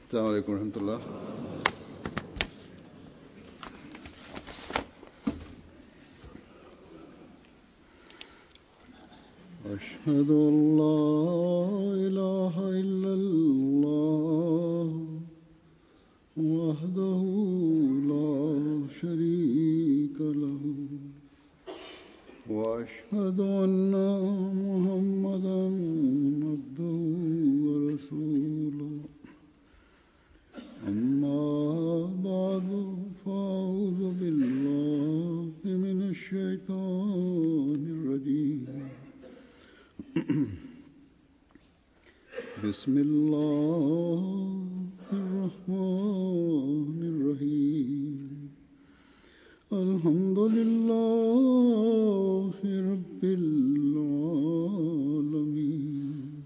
السلام عليكم ورحمة الله أشهد أن لا إله إلا الله وحده لا شريك له وأشهد أن محمدا عبده ورسوله أما بعد فأعوذ بالله من الشيطان الرجيم بسم الله الرحمن الرحيم الحمد لله رب العالمين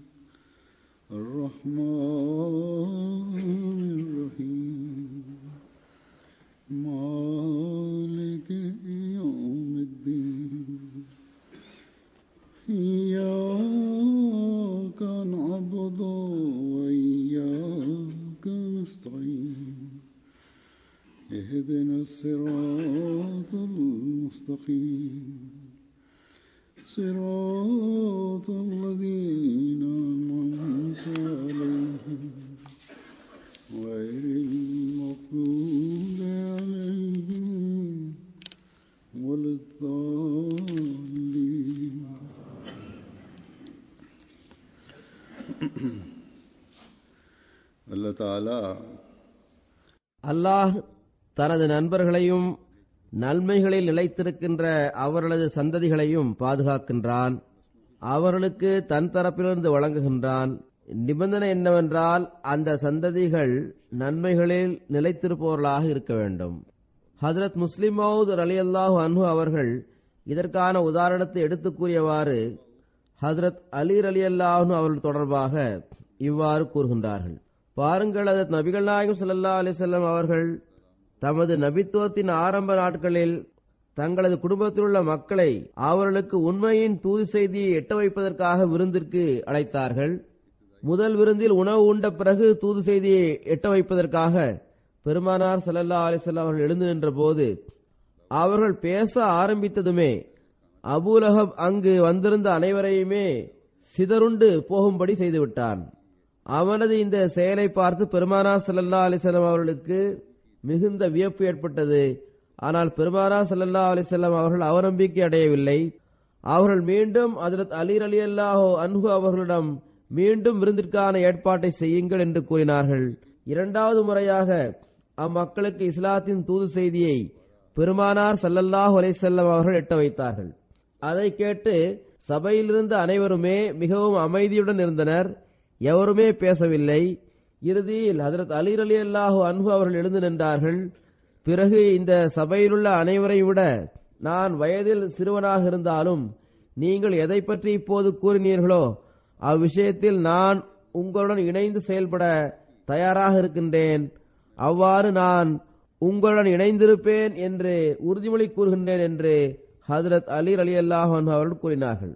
الرحمن الرحيم مالك يوم الدين إياك نعبد وإياك نستعين اهدنا الصراط المستقيم صراط الذين أنعمت عليهم غير المغضوب عليهم ولا الضالين Allah Ta'ala அல்லாஹ் தனது நண்பர்களையும் நன்மைகளில் நிலைத்திருக்கின்ற அவர்களது சந்ததிகளையும் பாதுகாக்கின்றான் அவர்களுக்கு தன் தரப்பிலிருந்து வழங்குகின்றான் நிபந்தனை என்னவென்றால் அந்த சந்ததிகள் நன்மைகளில் நிலைத்திருப்பவர்களாக இருக்க வேண்டும் ஹதரத் முஸ்லிம் மவுத் அலி அல்லாஹு அன்ஹு அவர்கள் இதற்கான உதாரணத்தை எடுத்துக் கூறியவாறு ஹதரத் அலீர் அலி அல்லாஹு அவர்கள் தொடர்பாக இவ்வாறு கூறுகின்றார்கள் பாருங்கள் அதத் நபிகள் நாயகம் ஸல்லல்லாஹு அலைஹி வஸல்லம் அவர்கள் தமது நபித்துவத்தின் ஆரம்ப நாட்களில் தங்களது குடும்பத்தில் உள்ள மக்களை அவர்களுக்கு உண்மையின் தூது செய்தியை எட்ட வைப்பதற்காக விருந்திற்கு அழைத்தார்கள் முதல் விருந்தில் உணவு உண்ட பிறகு தூது செய்தியை எட்ட வைப்பதற்காக பெருமானார் ஸல்லல்லாஹு அலைஹி வஸல்லம் அவர்கள் எழுந்து நின்ற போது அவர்கள் பேச ஆரம்பித்ததுமே அபூலஹப் அங்கு வந்திருந்த அனைவரையுமே சிதறுண்டு போகும்படி செய்துவிட்டான் அவனது இந்த செயலை பார்த்து பெருமானார் ஸல்லல்லாஹு அலைஹி வஸல்லம் அவர்களுக்கு மிகுந்த வியப்பு ஏற்பட்டது ஆனால் பெருமானார் ஸல்லல்லாஹு அலைஹி வஸல்லம் அவர்கள் அவநம்பிக்கை அடையவில்லை அவர்கள் மீண்டும் ஹஜ்ரத் அலி அலி அல்லாஹோ அன்ஹு அவர்களிடம் மீண்டும் விருந்திற்கான ஏற்பாட்டை செய்யுங்கள் என்று கூறினார்கள் இரண்டாவது முறையாக அம்மக்களுக்கு இஸ்லாத்தின் தூது செய்தியை பெருமானார் ஸல்லல்லாஹு அலைஹி வஸல்லம் அவர்கள் எட்ட வைத்தார்கள் அதை கேட்டு சபையிலிருந்த அனைவருமே மிகவும் அமைதியுடன் இருந்தனர் எவருமே பேசவில்லை இறுதியில் ஹஜரத் அலி அலி அல்லாஹு அன்ஹு அவர்கள் எழுந்து நின்றார்கள் பிறகு இந்த சபையிலுள்ள அனைவரையும் விட நான் வயதில் சிறுவனாக இருந்தாலும் நீங்கள் எதை பற்றி இப்போது கூறினீர்களோ அவ்விஷயத்தில் நான் உங்களுடன் இணைந்து செயல்பட தயாராக இருக்கின்றேன் அவ்வாறு நான் உங்களுடன் இணைந்திருப்பேன் என்று உறுதிமொழி கூறுகின்றேன் என்று ஹதரத் அலி அலி அல்லாஹ் அவர்கள் கூறினார்கள்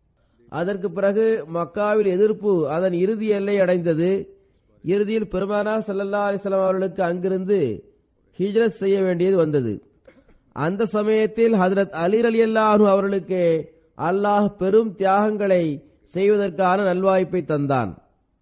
அதற்கு பிறகு மக்காவில் எதிர்ப்பு அதன் இறுதி எல்லை அடைந்தது இறுதியில் பெருமானார் ஸல்லல்லாஹு அலைஹி வஸல்லம் அவர்களுக்கு அங்கிருந்து ஹிஜ்ரத் செய்ய வேண்டியது வந்தது அந்த சமயத்தில் ஹதரத் அலி அலி அல்லாஹு அவர்களுக்கு அல்லாஹ் பெரும் தியாகங்களை செய்வதற்கான நல்வாய்ப்பை தந்தான்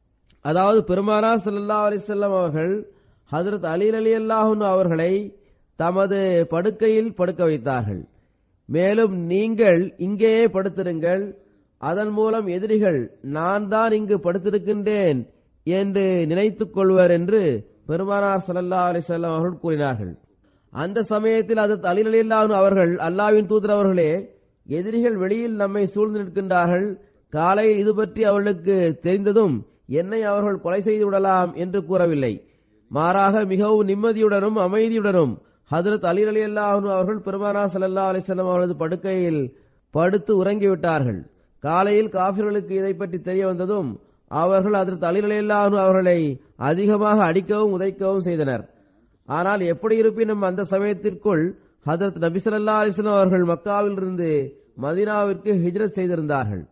அதாவது பெருமானார் ஸல்லல்லாஹு அலைஹி வஸல்லம் அவர்கள் ஹதரத் அலி அலி அல்லாஹு அவர்களை தமது படுக்கையில் படுக்க வைத்தார்கள் மேலும் நீங்கள் இங்கேயே படுத்திருங்கள் அதன் மூலம் எதிரிகள் நான் தான் இங்கு படுத்திருக்கின்றேன் என்று நினைத்துக் கொள்வர் என்று பெருமானார் ஸல்லல்லாஹு அலைஹி வஸல்லம் அவர்கள் கூறினார்கள் அந்த சமயத்தில் அது அலிலானு அவர்கள் அல்லாவின் தூதர் அவர்களே எதிரிகள் வெளியில் நம்மை சூழ்ந்து நிற்கின்றார்கள் காலையில் இது பற்றி அவர்களுக்கு தெரிந்ததும் என்னை அவர்கள் கொலை செய்து விடலாம் என்று கூறவில்லை மாறாக மிகவும் நிம்மதியுடனும் அமைதியுடனும் ஹதரத் அலி அலி அல்லாஹு அவர்கள் பெருமானா சல்லா அலிசல்லாம் அவரது படுக்கையில் படுத்து உறங்கிவிட்டார்கள் காலையில் காபிர்களுக்கு இதை பற்றி தெரிய வந்ததும் அவர்கள் ஹதரத் அலி அலி அல்லாஹு அவர்களை அதிகமாக அடிக்கவும் உதைக்கவும் செய்தனர் ஆனால் எப்படி இருப்பினும் அந்த சமயத்திற்குள் ஹதரத் நபி ஸல்லல்லாஹு அலைஹி வஸல்லம் அவர்கள் மக்காவிலிருந்து மதீனாவிற்கு ஹிஜ்ரத் செய்திருந்தார்கள்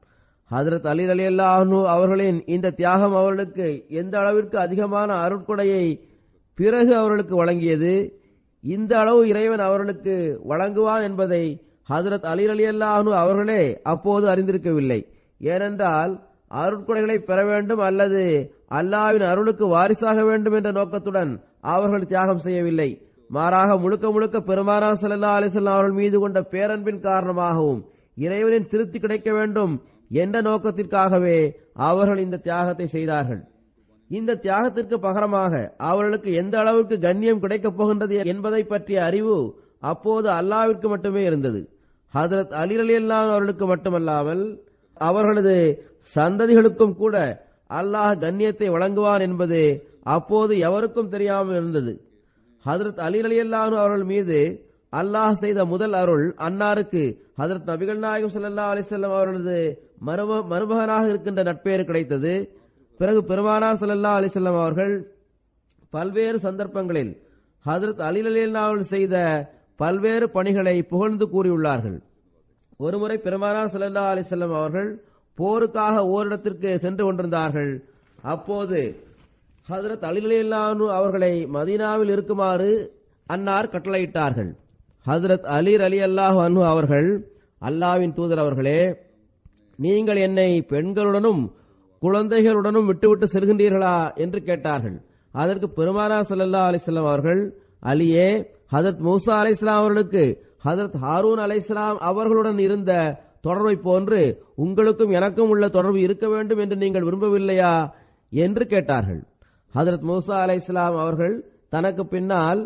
ஹதரத் அலி அலி அல்லாஹு அவர்களின் இந்த தியாகம் அவர்களுக்கு எந்த அளவிற்கு அதிகமான அருட்கொடையை பிறகு அவர்களுக்கு வழங்கியது இந்த அளவு இறைவன் அவர்களுக்கு வழங்குவான் என்பதை ஹதரத் அலி அலி அல்லாஹு அவர்களே அப்போது அறிந்திருக்கவில்லை ஏனென்றால் அருட்கொடைகளை பெற வேண்டும் அல்லது அல்லாவின் அருளுக்கு வாரிசாக வேண்டும் என்ற நோக்கத்துடன் அவர்கள் தியாகம் செய்யவில்லை மாறாக முழுக்க முழுக்க பெருமானா சல்லா அலிசல்லாம் அவர்கள் மீது கொண்ட பேரன்பின் காரணமாகவும் இறைவனின் திருப்தி கிடைக்க வேண்டும் என்ற நோக்கத்திற்காகவே அவர்கள் இந்த தியாகத்தை செய்தார்கள் இந்த தியாகத்திற்கு பகரமாக அவர்களுக்கு எந்த அளவுக்கு கண்ணியம் கிடைக்கப் போகின்றது என்பதை பற்றிய அறிவு அப்போது அல்லாவிற்கு மட்டுமே இருந்தது ஹதரத் அலி அலி அல்லாம் அவர்களுக்கு மட்டுமல்லாமல் அவர்களது சந்ததிகளுக்கும் கூட அல்லாஹ் கண்ணியத்தை வழங்குவான் என்பது அப்போது எவருக்கும் தெரியாமல் இருந்தது ஹதரத் அலி அலி அல்லாஹ் அவர்கள் மீது அல்லாஹ் செய்த முதல் அருள் அன்னாருக்கு ஹதரத் நபிகள் நாயகம் ஸல்லல்லாஹு அலைஹி வஸல்லம் அவர்களது மரும மருமகனாக இருக்கின்ற நட்பேறு கிடைத்தது பிறகு பெருமானார் ஸல்லல்லாஹு அலைஹி வஸல்லம் அவர்கள் பல்வேறு சந்தர்ப்பங்களில் ஹதரத் அலி அலி அல்லாஹ் அவர்கள் செய்த பல்வேறு பணிகளை புகழ்ந்து கூறியுள்ளார்கள் ஒருமுறை பெருமானார் ஸல்லல்லாஹு அலைஹி வஸல்லம் அவர்கள் போருக்காக ஓரிடத்திற்கு சென்று கொண்டிருந்தார்கள் அப்போது ஹதரத் அலி அலி அல்லாஹ் அவர்களை மதீனாவில் இருக்குமாறு அன்னார் கட்டளையிட்டார்கள் ஹதரத் அலீர் அலி அல்லாஹ் அன்ஹு அவர்கள் அல்லாவின் தூதர் அவர்களே நீங்கள் என்னை பெண்களுடனும் குழந்தைகளுடனும் விட்டுவிட்டு செல்கின்றீர்களா என்று கேட்டார்கள் அதற்கு பெருமானா சல்லல்லா அலிஸ்லாம் அவர்கள் அலியே ஹதரத் மூசா அலைஹிஸ்ஸலாம் அவர்களுக்கு ஹதரத் ஹாரூன் அலைஹிஸ்ஸலாம் அவர்களுடன் இருந்த தொடர்பை போன்று உங்களுக்கும் எனக்கும் உள்ள தொடர்பு இருக்க வேண்டும் என்று நீங்கள் விரும்பவில்லையா என்று கேட்டார்கள் ஹதரத் மூசா அலைஹிஸ்ஸலாம் அவர்கள் தனக்கு பின்னால்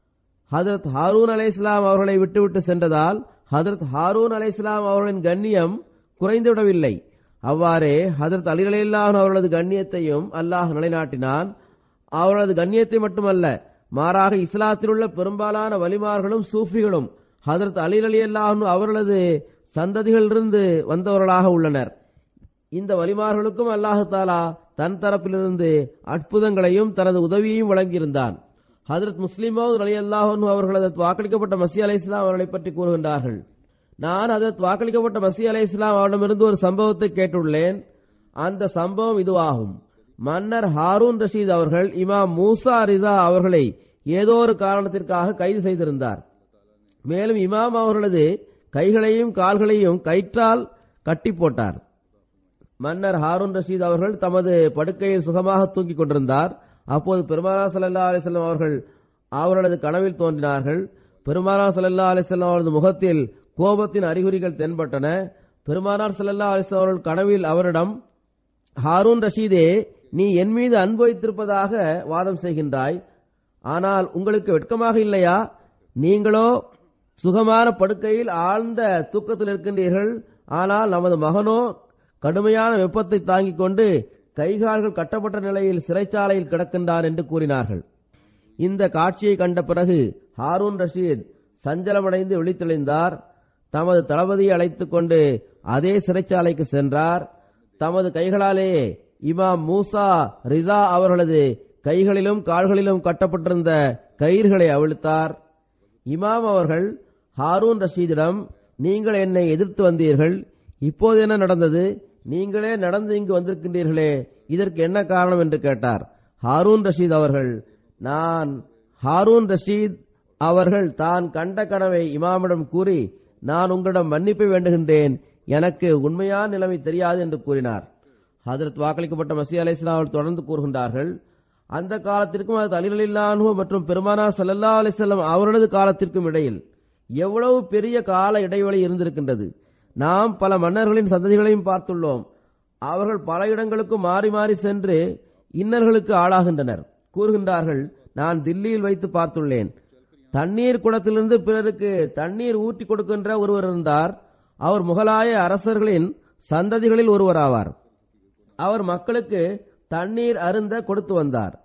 ஹதரத் ஹாரூன் அலை இஸ்லாம் அவர்களை விட்டுவிட்டு சென்றதால் ஹதரத் ஹாரூன் அலை இஸ்லாம் அவர்களின் கண்ணியம் குறைந்துவிடவில்லை அவ்வாறே ஹதரத் அலி அலில்லாஹ் அவர்களது கண்ணியத்தையும் அல்லாஹ் நிலைநாட்டினான் அவர்களது கண்ணியத்தை மட்டுமல்ல மாறாக இஸ்லாத்தில் உள்ள பெரும்பாலான வலிமார்களும் சூஃபிகளும் ஹதரத் அலி அலி அல்லாஹ் அவர்களது சந்ததிகளிலிருந்து வந்தவர்களாக உள்ளனர் இந்த வலிமார்களுக்கும் அல்லாஹு தாலா தன் தரப்பிலிருந்து அற்புதங்களையும் தனது உதவியையும் வழங்கியிருந்தான் ஹதரத் முஸ்லிமோத் அலி அல்லாஹன் அவர்களது வாக்களிக்கப்பட்ட மசி அலை இஸ்லாம் அவர்களை பற்றி கூறுகின்றார்கள் நான் அதற்கு வாக்களிக்கப்பட்ட மசி அலை இஸ்லாம் அவரிடமிருந்து ஒரு சம்பவத்தை கேட்டுள்ளேன் அந்த சம்பவம் இதுவாகும் மன்னர் ஹாரூன் ரஷீத் அவர்கள் இமாம் மூசா ரிசா அவர்களை ஏதோ ஒரு காரணத்திற்காக கைது செய்திருந்தார் மேலும் இமாம் அவர்களது கைகளையும் கால்களையும் கயிற்றால் கட்டி போட்டார் மன்னர் ஹாரூன் ரஷீத் அவர்கள் தமது படுக்கையில் சுகமாக தூங்கிக் கொண்டிருந்தார் அப்போது பெருமானா சல்லா அலிஸ்லாம் அவர்கள் அவர்களது கனவில் தோன்றினார்கள் பெருமானா சல்லா அலிஸ்லாம் அவரது முகத்தில் கோபத்தின் அறிகுறிகள் தென்பட்டன பெருமானார் சல்லா அலிஸ்லாம் அவர்கள் கனவில் அவரிடம் ஹாரூன் ரஷீதே நீ என் மீது அன்பு வைத்திருப்பதாக வாதம் செய்கின்றாய் ஆனால் உங்களுக்கு வெட்கமாக இல்லையா நீங்களோ சுகமான படுக்கையில் ஆழ்ந்த தூக்கத்தில் இருக்கின்றீர்கள் ஆனால் நமது மகனோ கடுமையான வெப்பத்தை தாங்கிக் கொண்டு கைகால்கள் கட்டப்பட்ட நிலையில் சிறைச்சாலையில் கிடக்கின்றான் என்று கூறினார்கள் இந்த காட்சியை கண்ட பிறகு ஹாரூன் ரஷீத் சஞ்சலமடைந்து விழித்தெழுந்தார் தமது தளபதியை அழைத்துக் கொண்டு அதே சிறைச்சாலைக்கு சென்றார் தமது கைகளாலேயே இமாம் மூசா ரிதா அவர்களது கைகளிலும் கால்களிலும் கட்டப்பட்டிருந்த கயிர்களை அவிழ்த்தார் இமாம் அவர்கள் ஹாரூன் ரஷீதிடம் நீங்கள் என்னை எதிர்த்து வந்தீர்கள் இப்போது என்ன நடந்தது நீங்களே நடந்து இங்கு வந்திருக்கின்றீர்களே இதற்கு என்ன காரணம் என்று கேட்டார் ஹாரூன் ரஷீத் அவர்கள் நான் ஹாரூன் ரஷீத் அவர்கள் தான் கண்ட கனவை இமாமிடம் கூறி நான் உங்களிடம் மன்னிப்பு வேண்டுகின்றேன் எனக்கு உண்மையான நிலைமை தெரியாது என்று கூறினார் ஹதரத் வாக்களிக்கப்பட்ட மசி அலை அவர்கள் தொடர்ந்து கூறுகின்றார்கள் அந்த காலத்திற்கும் அது அலிரலில்லானு மற்றும் பெருமானா சல்லல்லா அலிசல்லம் அவர்களது காலத்திற்கும் இடையில் எவ்வளவு பெரிய கால இடைவெளி இருந்திருக்கின்றது நாம் பல மன்னர்களின் சந்ததிகளையும் பார்த்துள்ளோம் அவர்கள் பல இடங்களுக்கும் மாறி மாறி சென்று இன்னல்களுக்கு ஆளாகின்றனர் கூறுகின்றார்கள் நான் தில்லியில் வைத்து பார்த்துள்ளேன் தண்ணீர் குடத்திலிருந்து பிறருக்கு தண்ணீர் ஊற்றி கொடுக்கின்ற ஒருவர் இருந்தார் அவர் முகலாய அரசர்களின் சந்ததிகளில் ஒருவராவார் அவர் மக்களுக்கு தண்ணீர் அருந்த கொடுத்து வந்தார்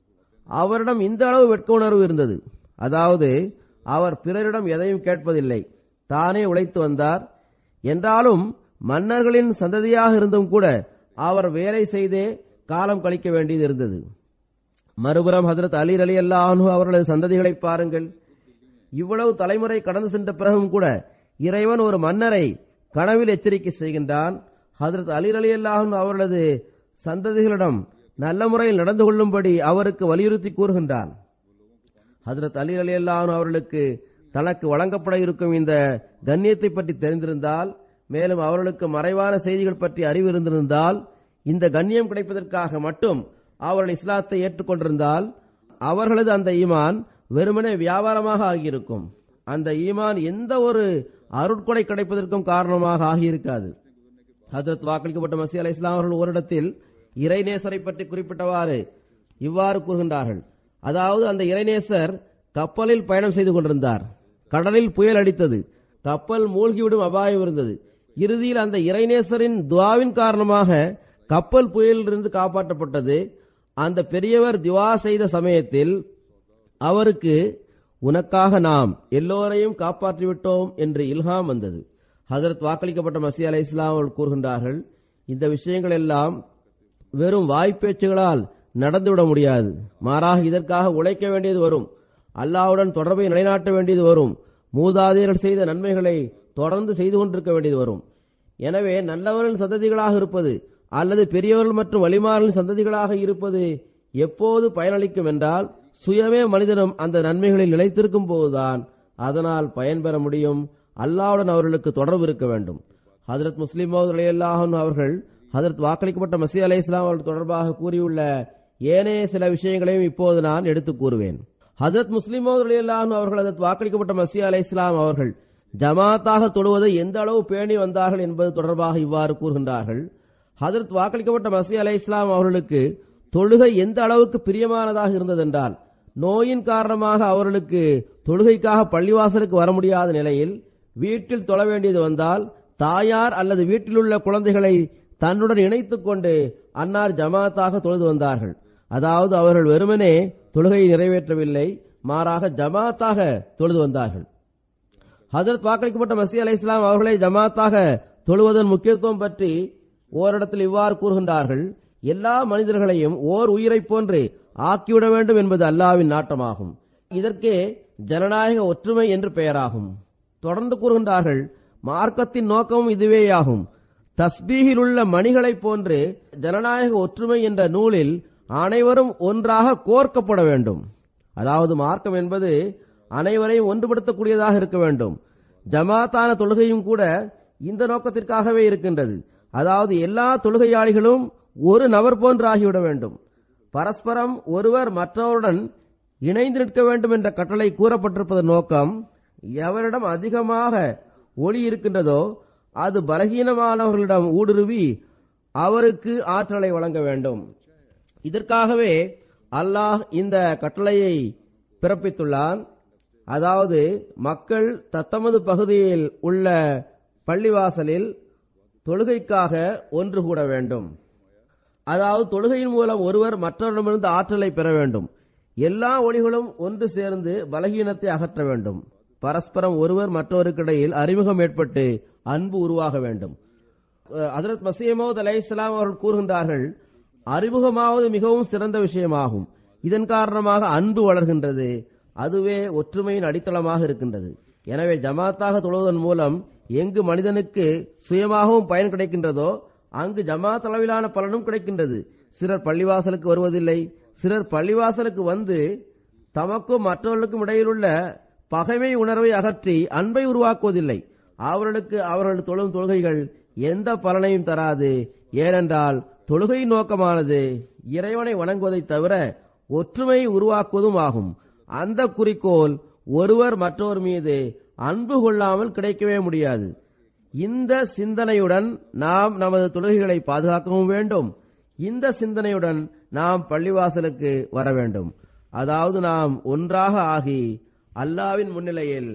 அவரிடம் இந்த அளவு வெட்க உணர்வு இருந்தது அதாவது அவர் பிறரிடம் எதையும் கேட்பதில்லை தானே உழைத்து வந்தார் என்றாலும் மன்னர்களின் சந்ததியாக இருந்தும் கூட அவர் வேலை செய்தே காலம் கழிக்க வேண்டியது இருந்தது மறுபுறம் ஹதரத் அலி அலி அல்லாஹு அவர்களது சந்ததிகளை பாருங்கள் இவ்வளவு தலைமுறை கடந்து சென்ற பிறகும் கூட இறைவன் ஒரு மன்னரை கனவில் எச்சரிக்கை செய்கின்றான் ஹதரத் அலி அலி அல்லாஹன் அவர்களது சந்ததிகளிடம் நல்ல முறையில் நடந்து கொள்ளும்படி அவருக்கு வலியுறுத்தி கூறுகின்றான் ஹதரத் அலி அலி அல்லாஹன் அவர்களுக்கு தனக்கு வழங்கப்பட இருக்கும் இந்த கண்ணியத்தை பற்றி தெரிந்திருந்தால் மேலும் அவர்களுக்கு மறைவான செய்திகள் பற்றி அறிவு இருந்திருந்தால் இந்த கண்ணியம் கிடைப்பதற்காக மட்டும் அவர்கள் இஸ்லாத்தை ஏற்றுக்கொண்டிருந்தால் அவர்களது அந்த ஈமான் வெறுமனே வியாபாரமாக ஆகியிருக்கும் அந்த ஈமான் எந்த ஒரு அருட்கொடை கிடைப்பதற்கும் காரணமாக ஆகியிருக்காது ஹதரத் வாக்களிக்கப்பட்ட மசி அலை இஸ்லாம் அவர்கள் ஓரிடத்தில் இறைநேசரை பற்றி குறிப்பிட்டவாறு இவ்வாறு கூறுகின்றார்கள் அதாவது அந்த இறைநேசர் கப்பலில் பயணம் செய்து கொண்டிருந்தார் கடலில் புயல் அடித்தது கப்பல் மூழ்கிவிடும் அபாயம் இருந்தது இறுதியில் அந்த இறைநேசரின் துவாவின் காரணமாக கப்பல் புயலிலிருந்து காப்பாற்றப்பட்டது அந்த பெரியவர் துவா செய்த சமயத்தில் அவருக்கு உனக்காக நாம் எல்லோரையும் காப்பாற்றிவிட்டோம் என்று இல்ஹாம் வந்தது ஹதரத் வாக்களிக்கப்பட்ட மசி அலை இஸ்லாம் அவர்கள் கூறுகின்றார்கள் இந்த விஷயங்கள் எல்லாம் வெறும் வாய்ப்பேச்சுகளால் நடந்துவிட முடியாது மாறாக இதற்காக உழைக்க வேண்டியது வரும் அல்லாவுடன் தொடர்பை நிலைநாட்ட வேண்டியது வரும் மூதாதையர்கள் செய்த நன்மைகளை தொடர்ந்து செய்து கொண்டிருக்க வேண்டியது வரும் எனவே நல்லவர்களின் சந்ததிகளாக இருப்பது அல்லது பெரியவர்கள் மற்றும் வலிமார்களின் சந்ததிகளாக இருப்பது எப்போது பயனளிக்கும் என்றால் சுயமே மனிதனும் அந்த நன்மைகளில் நிலைத்திருக்கும் போதுதான் அதனால் பயன்பெற முடியும் அல்லாவுடன் அவர்களுக்கு தொடர்பு இருக்க வேண்டும் ஹதரத் முஸ்லிம் அல்லாஹன் அவர்கள் ஹதரத் வாக்களிக்கப்பட்ட மசி அலை இஸ்லாம் அவர்கள் தொடர்பாக கூறியுள்ள ஏனைய சில விஷயங்களையும் இப்போது நான் எடுத்து கூறுவேன் ஹதரத் முஸ்லிம் அல்லாஹன் அவர்கள் ஹதரத் வாக்களிக்கப்பட்ட மசி அலை இஸ்லாம் அவர்கள் ஜமாத்தாக தொழுவதை எந்த அளவு பேணி வந்தார்கள் என்பது தொடர்பாக இவ்வாறு கூறுகின்றார்கள் ஹதரத் வாக்களிக்கப்பட்ட மசி அலை இஸ்லாம் அவர்களுக்கு தொழுகை எந்த அளவுக்கு பிரியமானதாக இருந்ததென்றால் நோயின் காரணமாக அவர்களுக்கு தொழுகைக்காக பள்ளிவாசலுக்கு வர முடியாத நிலையில் வீட்டில் தொழ வேண்டியது வந்தால் தாயார் அல்லது வீட்டில் உள்ள குழந்தைகளை தன்னுடன் இணைத்துக் கொண்டு அன்னார் ஜமாத்தாக தொழுது வந்தார்கள் அதாவது அவர்கள் வெறுமனே தொழுகையை நிறைவேற்றவில்லை மாறாக ஜமாத்தாக தொழுது வந்தார்கள் ஹதரத் வாக்களிக்கப்பட்ட மசி அலை இஸ்லாம் அவர்களை ஜமாத்தாக தொழுவதன் முக்கியத்துவம் பற்றி ஓரிடத்தில் இவ்வாறு கூறுகின்றார்கள் எல்லா மனிதர்களையும் ஓர் உயிரைப் போன்று ஆக்கிவிட வேண்டும் என்பது அல்லாவின் நாட்டமாகும் இதற்கே ஜனநாயக ஒற்றுமை என்று பெயராகும் தொடர்ந்து கூறுகின்றார்கள் மார்க்கத்தின் நோக்கமும் இதுவேயாகும் தஸ்பீகில் உள்ள மணிகளைப் போன்று ஜனநாயக ஒற்றுமை என்ற நூலில் அனைவரும் ஒன்றாக கோர்க்கப்பட வேண்டும் அதாவது மார்க்கம் என்பது அனைவரையும் ஒன்றுபடுத்தக்கூடியதாக இருக்க வேண்டும் ஜமாத்தான தொழுகையும் கூட இந்த நோக்கத்திற்காகவே இருக்கின்றது அதாவது எல்லா தொழுகையாளிகளும் ஒரு நபர் போன்று ஆகிவிட வேண்டும் பரஸ்பரம் ஒருவர் மற்றவருடன் இணைந்து நிற்க வேண்டும் என்ற கட்டளை கூறப்பட்டிருப்பதன் நோக்கம் எவரிடம் அதிகமாக ஒளி இருக்கின்றதோ அது பலகீனமானவர்களிடம் ஊடுருவி அவருக்கு ஆற்றலை வழங்க வேண்டும் இதற்காகவே அல்லாஹ் இந்த கட்டளையை பிறப்பித்துள்ளான் அதாவது மக்கள் தத்தமது பகுதியில் உள்ள பள்ளிவாசலில் தொழுகைக்காக ஒன்று கூட வேண்டும் அதாவது தொழுகையின் மூலம் ஒருவர் மற்றவரிடமிருந்து ஆற்றலை பெற வேண்டும் எல்லா ஒளிகளும் ஒன்று சேர்ந்து பலகீனத்தை அகற்ற வேண்டும் பரஸ்பரம் ஒருவர் மற்றவருக்கிடையில் அறிமுகம் ஏற்பட்டு அன்பு உருவாக வேண்டும் அதரத் மசீமோத் அலை இஸ்லாம் அவர்கள் கூறுகின்றார்கள் அறிமுகமாவது மிகவும் சிறந்த விஷயமாகும் இதன் காரணமாக அன்பு வளர்கின்றது அதுவே ஒற்றுமையின் அடித்தளமாக இருக்கின்றது எனவே ஜமாத்தாக தொழுவதன் மூலம் எங்கு மனிதனுக்கு சுயமாகவும் பயன் கிடைக்கின்றதோ அங்கு ஜமாத் அளவிலான பலனும் கிடைக்கின்றது சிலர் பள்ளிவாசலுக்கு வருவதில்லை சிலர் பள்ளிவாசலுக்கு வந்து தமக்கும் மற்றவர்களுக்கும் இடையிலுள்ள பகைமை உணர்வை அகற்றி அன்பை உருவாக்குவதில்லை அவர்களுக்கு அவர்கள் தொழும் தொழுகைகள் எந்த பலனையும் தராது ஏனென்றால் தொழுகை நோக்கமானது இறைவனை வணங்குவதை தவிர ஒற்றுமையை உருவாக்குவதும் ஆகும் அந்த குறிக்கோள் ஒருவர் மற்றவர் மீது அன்பு கொள்ளாமல் கிடைக்கவே முடியாது இந்த சிந்தனையுடன் நாம் நமது தொழுகைகளை பாதுகாக்கவும் வேண்டும் இந்த சிந்தனையுடன் நாம் பள்ளிவாசலுக்கு வர வேண்டும் அதாவது நாம் ஒன்றாக ஆகி அல்லாவின் முன்னிலையில்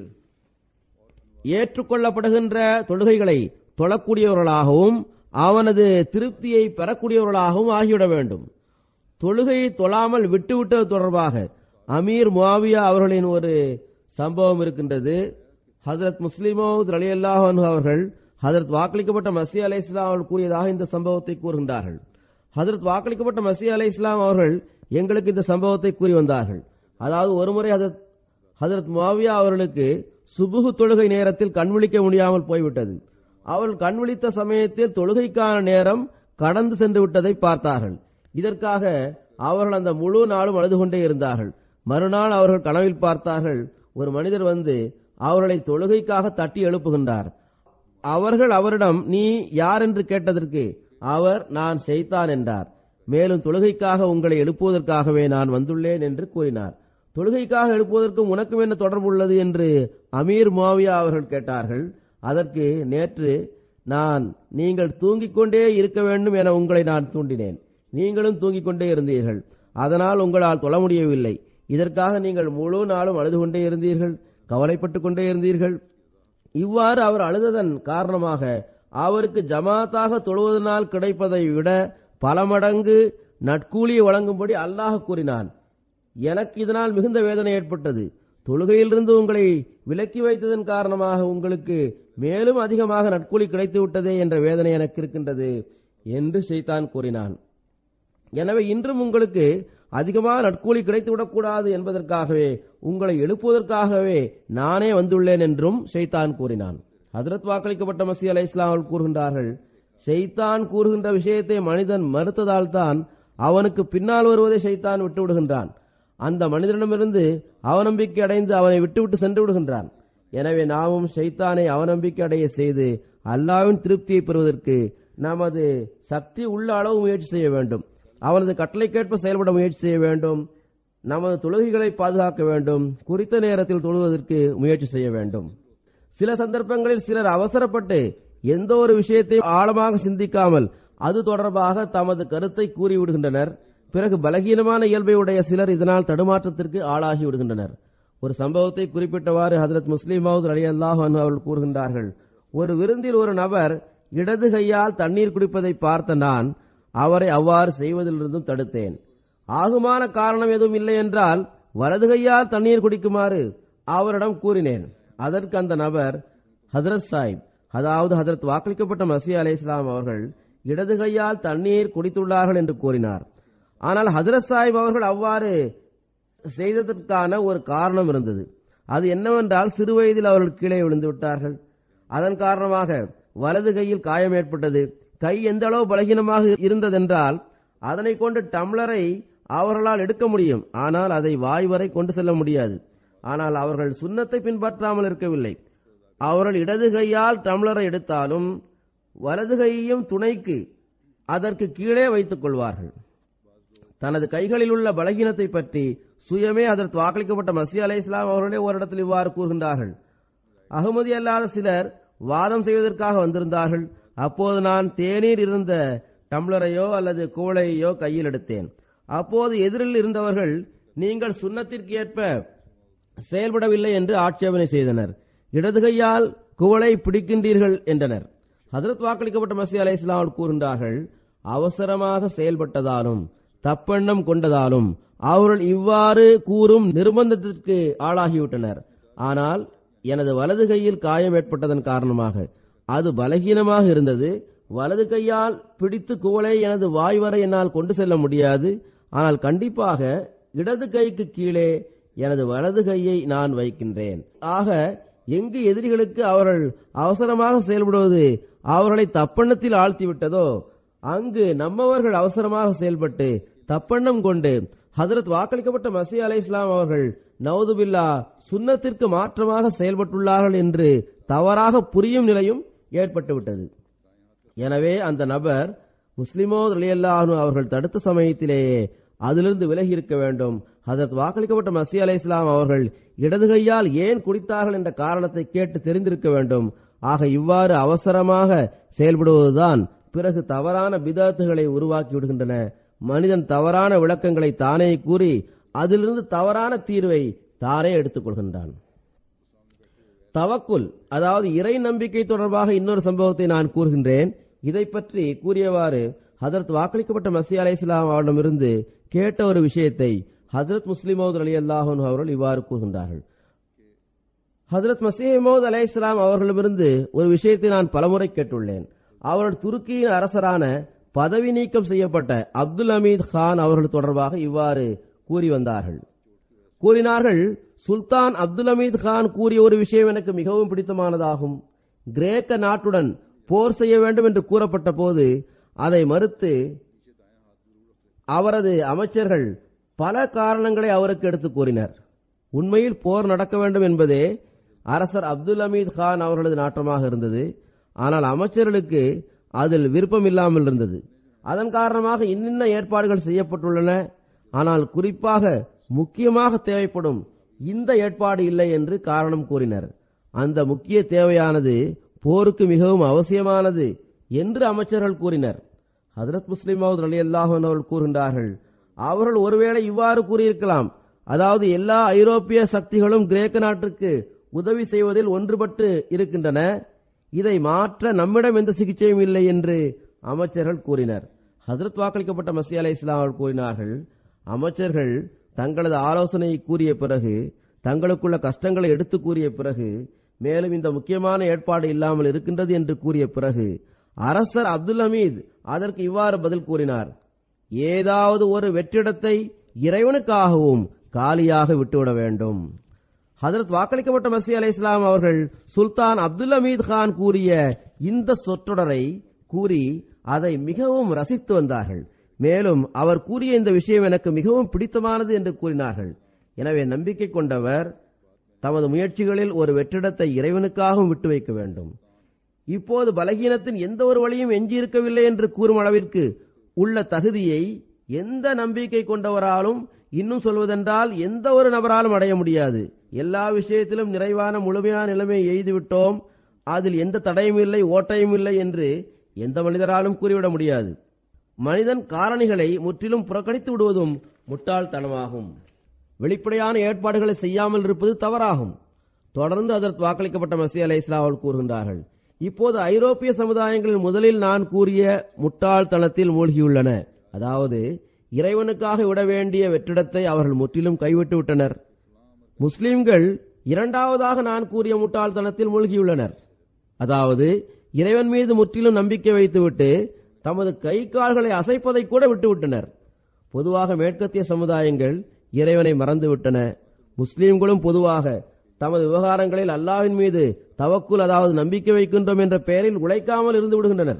ஏற்றுக்கொள்ளப்படுகின்ற தொழுகைகளை தொழக்கூடியவர்களாகவும் அவனது திருப்தியை பெறக்கூடியவர்களாகவும் ஆகிவிட வேண்டும் தொழுகையை தொழாமல் விட்டுவிட்டது தொடர்பாக அமீர் முவாவியா அவர்களின் ஒரு சம்பவம் இருக்கின்றது ஹதரத் முஸ்லிமோத் அலி அல்லாஹன் அவர்கள் ஹதரத் வாக்களிக்கப்பட்ட மசி அலை இஸ்லாம் அவர்கள் கூறியதாக இந்த சம்பவத்தை கூறுகின்றார்கள் ஹதரத் வாக்களிக்கப்பட்ட மசி அலை இஸ்லாம் அவர்கள் எங்களுக்கு இந்த சம்பவத்தை கூறி வந்தார்கள் அதாவது ஒருமுறை ஹதரத் ஹதரத் முவாவியா அவர்களுக்கு சுபுகு தொழுகை நேரத்தில் கண்விழிக்க முடியாமல் போய்விட்டது அவள் கண் விழித்த சமயத்தில் தொழுகைக்கான நேரம் கடந்து சென்று விட்டதை பார்த்தார்கள் இதற்காக அவர்கள் அந்த முழு நாளும் அழுது கொண்டே இருந்தார்கள் மறுநாள் அவர்கள் கனவில் பார்த்தார்கள் ஒரு மனிதர் வந்து அவர்களை தொழுகைக்காக தட்டி எழுப்புகின்றார் அவர்கள் அவரிடம் நீ யார் என்று கேட்டதற்கு அவர் நான் செய்தான் என்றார் மேலும் தொழுகைக்காக உங்களை எழுப்புவதற்காகவே நான் வந்துள்ளேன் என்று கூறினார் தொழுகைக்காக எழுப்புவதற்கும் உனக்கும் என்ன தொடர்பு உள்ளது என்று அமீர் மாவியா அவர்கள் கேட்டார்கள் அதற்கு நேற்று நான் நீங்கள் தூங்கிக் கொண்டே இருக்க வேண்டும் என உங்களை நான் தூண்டினேன் நீங்களும் தூங்கிக் கொண்டே இருந்தீர்கள் அதனால் உங்களால் தொழ முடியவில்லை இதற்காக நீங்கள் முழு நாளும் அழுது கொண்டே இருந்தீர்கள் கவலைப்பட்டுக் கொண்டே இருந்தீர்கள் இவ்வாறு அவர் அழுததன் காரணமாக அவருக்கு ஜமாத்தாக தொழுவதனால் கிடைப்பதை விட பல மடங்கு நட்கூலியை வழங்கும்படி அல்லாஹ் கூறினான் எனக்கு இதனால் மிகுந்த வேதனை ஏற்பட்டது தொழுகையிலிருந்து உங்களை விலக்கி வைத்ததன் காரணமாக உங்களுக்கு மேலும் அதிகமாக நட்கூலி கிடைத்து விட்டதே என்ற வேதனை எனக்கு இருக்கின்றது என்று ஷைத்தான் கூறினான் எனவே இன்றும் உங்களுக்கு அதிகமாக நட்கூலி கிடைத்துவிடக்கூடாது என்பதற்காகவே உங்களை எழுப்புவதற்காகவே நானே வந்துள்ளேன் என்றும் ஷைத்தான் கூறினான் ஹதரத் வாக்களிக்கப்பட்ட மசி அலை இஸ்லாம் கூறுகின்றார்கள் ஷைத்தான் கூறுகின்ற விஷயத்தை மனிதன் மறுத்ததால் தான் அவனுக்கு பின்னால் வருவதை ஷைத்தான் விட்டு விடுகின்றான் அந்த மனிதனிடமிருந்து அவநம்பிக்கை அடைந்து அவனை விட்டுவிட்டு சென்று விடுகின்றான் எனவே நாமும் ஷைத்தானை அவநம்பிக்கை அடைய செய்து அல்லாவின் திருப்தியை பெறுவதற்கு நமது சக்தி உள்ள அளவு முயற்சி செய்ய வேண்டும் அவனது கட்டளைக்கேற்ப செயல்பட முயற்சி செய்ய வேண்டும் நமது தொழுகைகளை பாதுகாக்க வேண்டும் குறித்த நேரத்தில் தொழுவதற்கு முயற்சி செய்ய வேண்டும் சில சந்தர்ப்பங்களில் சிலர் அவசரப்பட்டு எந்த ஒரு விஷயத்தையும் ஆழமாக சிந்திக்காமல் அது தொடர்பாக தமது கருத்தை கூறிவிடுகின்றனர் பிறகு பலகீனமான இயல்பை உடைய சிலர் இதனால் தடுமாற்றத்திற்கு ஆளாகி விடுகின்றனர் ஒரு சம்பவத்தை குறிப்பிட்டவாறு ஹசரத் முஸ்லிம் மவுத் அலி அல்லாஹ் அவர்கள் கூறுகின்றார்கள் ஒரு விருந்தில் ஒரு நபர் இடது கையால் தண்ணீர் குடிப்பதை பார்த்த நான் அவரை அவ்வாறு செய்வதிலிருந்தும் தடுத்தேன் ஆகுமான காரணம் எதுவும் இல்லை என்றால் வலது கையால் தண்ணீர் குடிக்குமாறு அவரிடம் கூறினேன் அதற்கு அந்த நபர் ஹதரத் சாஹிப் அதாவது ஹதரத் வாக்களிக்கப்பட்ட மசி அலை இஸ்லாம் அவர்கள் இடது கையால் தண்ணீர் குடித்துள்ளார்கள் என்று கூறினார் ஆனால் ஹதரத் சாஹிப் அவர்கள் அவ்வாறு செய்ததற்கான ஒரு காரணம் இருந்தது அது என்னவென்றால் சிறு வயதில் அவர்கள் கீழே விழுந்து விட்டார்கள் அதன் காரணமாக வலது கையில் காயம் ஏற்பட்டது கை எந்த அளவு பலகீனமாக இருந்ததென்றால் அதனை கொண்டு டம்ளரை அவர்களால் எடுக்க முடியும் ஆனால் அதை வாய் வரை கொண்டு செல்ல முடியாது ஆனால் அவர்கள் சுண்ணத்தை பின்பற்றாமல் இருக்கவில்லை அவர்கள் இடது கையால் டம்ளரை எடுத்தாலும் வலது கையையும் துணைக்கு அதற்கு கீழே வைத்துக் கொள்வார்கள் தனது கைகளில் உள்ள பலகீனத்தை பற்றி சுயமே அதற்கு வாக்களிக்கப்பட்ட மசி அலை இஸ்லாம் அவர்களே ஓரிடத்தில் இவ்வாறு கூறுகின்றார்கள் அகமதி அல்லாத சிலர் வாதம் செய்வதற்காக வந்திருந்தார்கள் அப்போது நான் தேநீர் இருந்த டம்ளரையோ அல்லது கோளையோ கையில் எடுத்தேன் அப்போது எதிரில் இருந்தவர்கள் நீங்கள் சுண்ணத்திற்கு ஏற்ப செயல்படவில்லை என்று ஆட்சேபனை செய்தனர் இடது கையால் குவளை பிடிக்கின்றீர்கள் என்றனர் ஹதரத் வாக்களிக்கப்பட்ட மசி அலை இஸ்லாம் கூறுகின்றார்கள் அவசரமாக செயல்பட்டதாலும் தப்பெண்ணம் கொண்டதாலும் அவர்கள் இவ்வாறு கூறும் நிர்பந்தத்திற்கு ஆளாகிவிட்டனர் ஆனால் எனது வலது கையில் காயம் ஏற்பட்டதன் காரணமாக அது பலகீனமாக இருந்தது வலது கையால் பிடித்து குவளை எனது வாய் வரை என்னால் கொண்டு செல்ல முடியாது ஆனால் கண்டிப்பாக இடது கைக்கு கீழே எனது வலது கையை நான் வைக்கின்றேன் ஆக எங்கு எதிரிகளுக்கு அவர்கள் அவசரமாக செயல்படுவது அவர்களை தப்பெண்ணத்தில் ஆழ்த்திவிட்டதோ அங்கு நம்மவர்கள் அவசரமாக செயல்பட்டு தப்பெண்ணம் கொண்டு ஹதரத் வாக்களிக்கப்பட்ட மசி அலை இஸ்லாம் அவர்கள் நவதுபில்லா சுன்னத்திற்கு மாற்றமாக செயல்பட்டுள்ளார்கள் என்று தவறாக புரியும் நிலையும் ஏற்பட்டுவிட்டது எனவே அந்த நபர் முஸ்லிமோ அலியல்லாஹு அவர்கள் தடுத்த சமயத்திலேயே அதிலிருந்து விலகி இருக்க வேண்டும் ஹதரத் வாக்களிக்கப்பட்ட மசி அலை இஸ்லாம் அவர்கள் இடது கையால் ஏன் குடித்தார்கள் என்ற காரணத்தை கேட்டு தெரிந்திருக்க வேண்டும் ஆக இவ்வாறு அவசரமாக செயல்படுவதுதான் பிறகு தவறான பிதாத்துகளை உருவாக்கி விடுகின்றன மனிதன் தவறான விளக்கங்களை தானே கூறி அதிலிருந்து தவறான தீர்வை தானே எடுத்துக் கொள்கின்றான் தவக்குல் அதாவது இறை நம்பிக்கை தொடர்பாக இன்னொரு சம்பவத்தை நான் கூறுகின்றேன் இதை பற்றி கூறியவாறு ஹதரத் வாக்களிக்கப்பட்ட மசி அலை இஸ்லாம் அவரிடமிருந்து கேட்ட ஒரு விஷயத்தை ஹதரத் முஸ்லிமோத் அலி அல்லாஹன் அவர்கள் இவ்வாறு கூறுகின்றார்கள் ஹதரத் மசீமோத் அலை இஸ்லாம் அவர்களிடமிருந்து ஒரு விஷயத்தை நான் பலமுறை கேட்டுள்ளேன் அவர்கள் துருக்கியின் அரசரான பதவி நீக்கம் செய்யப்பட்ட அப்துல் அமீத் கான் அவர்கள் தொடர்பாக இவ்வாறு கூறி வந்தார்கள் கூறினார்கள் சுல்தான் அப்துல் அமீத் கான் கூறிய ஒரு விஷயம் எனக்கு மிகவும் பிடித்தமானதாகும் கிரேக்க நாட்டுடன் போர் செய்ய வேண்டும் என்று கூறப்பட்ட போது அதை மறுத்து அவரது அமைச்சர்கள் பல காரணங்களை அவருக்கு எடுத்துக் கூறினர் உண்மையில் போர் நடக்க வேண்டும் என்பதே அரசர் அப்துல் அமீத் கான் அவர்களது நாட்டமாக இருந்தது ஆனால் அமைச்சர்களுக்கு அதில் விருப்பம் இல்லாமல் இருந்தது அதன் காரணமாக இன்னின்ன ஏற்பாடுகள் செய்யப்பட்டுள்ளன ஆனால் குறிப்பாக முக்கியமாக தேவைப்படும் இந்த ஏற்பாடு இல்லை என்று காரணம் கூறினர் அந்த முக்கிய தேவையானது போருக்கு மிகவும் அவசியமானது என்று அமைச்சர்கள் கூறினர் ஹதரத் முஸ்லிம் அலி அல்லாஹன் அவர்கள் கூறுகின்றார்கள் அவர்கள் ஒருவேளை இவ்வாறு கூறியிருக்கலாம் அதாவது எல்லா ஐரோப்பிய சக்திகளும் கிரேக்க நாட்டுக்கு உதவி செய்வதில் ஒன்றுபட்டு இருக்கின்றன இதை மாற்ற நம்மிடம் எந்த சிகிச்சையும் இல்லை என்று அமைச்சர்கள் கூறினர் ஹசரத் வாக்களிக்கப்பட்ட மசி அலை இஸ்லாம் அவர்கள் கூறினார்கள் அமைச்சர்கள் தங்களது ஆலோசனையை கூறிய பிறகு தங்களுக்குள்ள கஷ்டங்களை எடுத்து கூறிய பிறகு மேலும் இந்த முக்கியமான ஏற்பாடு இல்லாமல் இருக்கின்றது என்று கூறிய பிறகு அரசர் அப்துல் ஹமீத் அதற்கு இவ்வாறு பதில் கூறினார் ஏதாவது ஒரு வெற்றிடத்தை இறைவனுக்காகவும் காலியாக விட்டுவிட வேண்டும் ஹதரத் வாக்களிக்கப்பட்ட மசி அலை இஸ்லாம் அவர்கள் சுல்தான் அப்துல் ஹமீத் கான் கூறிய இந்த சொற்றொடரை கூறி அதை மிகவும் ரசித்து வந்தார்கள் மேலும் அவர் கூறிய இந்த விஷயம் எனக்கு மிகவும் பிடித்தமானது என்று கூறினார்கள் எனவே நம்பிக்கை கொண்டவர் தமது முயற்சிகளில் ஒரு வெற்றிடத்தை இறைவனுக்காகவும் விட்டு வைக்க வேண்டும் இப்போது பலகீனத்தின் எந்த ஒரு வழியும் எஞ்சியிருக்கவில்லை என்று கூறும் அளவிற்கு உள்ள தகுதியை எந்த நம்பிக்கை கொண்டவராலும் இன்னும் சொல்வதென்றால் எந்த ஒரு நபராலும் அடைய முடியாது எல்லா விஷயத்திலும் நிறைவான முழுமையான நிலைமையை எய்துவிட்டோம் அதில் எந்த தடையும் இல்லை ஓட்டையும் இல்லை என்று எந்த மனிதராலும் கூறிவிட முடியாது மனிதன் காரணிகளை முற்றிலும் புறக்கணித்து விடுவதும் முட்டாள்தனமாகும் வெளிப்படையான ஏற்பாடுகளை செய்யாமல் இருப்பது தவறாகும் தொடர்ந்து அதற்கு வாக்களிக்கப்பட்ட மசி அலை இஸ்லாம் கூறுகின்றார்கள் இப்போது ஐரோப்பிய சமுதாயங்களில் முதலில் நான் கூறிய முட்டாள்தனத்தில் மூழ்கியுள்ளன அதாவது இறைவனுக்காக விட வேண்டிய வெற்றிடத்தை அவர்கள் முற்றிலும் கைவிட்டு விட்டனர் முஸ்லிம்கள் இரண்டாவதாக நான் கூறிய முட்டாள்தனத்தில் மூழ்கியுள்ளனர் அதாவது இறைவன் மீது முற்றிலும் நம்பிக்கை வைத்துவிட்டு தமது கை கால்களை அசைப்பதை கூட விட்டுவிட்டனர் பொதுவாக மேற்கத்திய சமுதாயங்கள் இறைவனை மறந்துவிட்டன முஸ்லிம்களும் பொதுவாக தமது விவகாரங்களில் அல்லாவின் மீது தவக்குல் அதாவது நம்பிக்கை வைக்கின்றோம் என்ற பெயரில் உழைக்காமல் இருந்து விடுகின்றனர்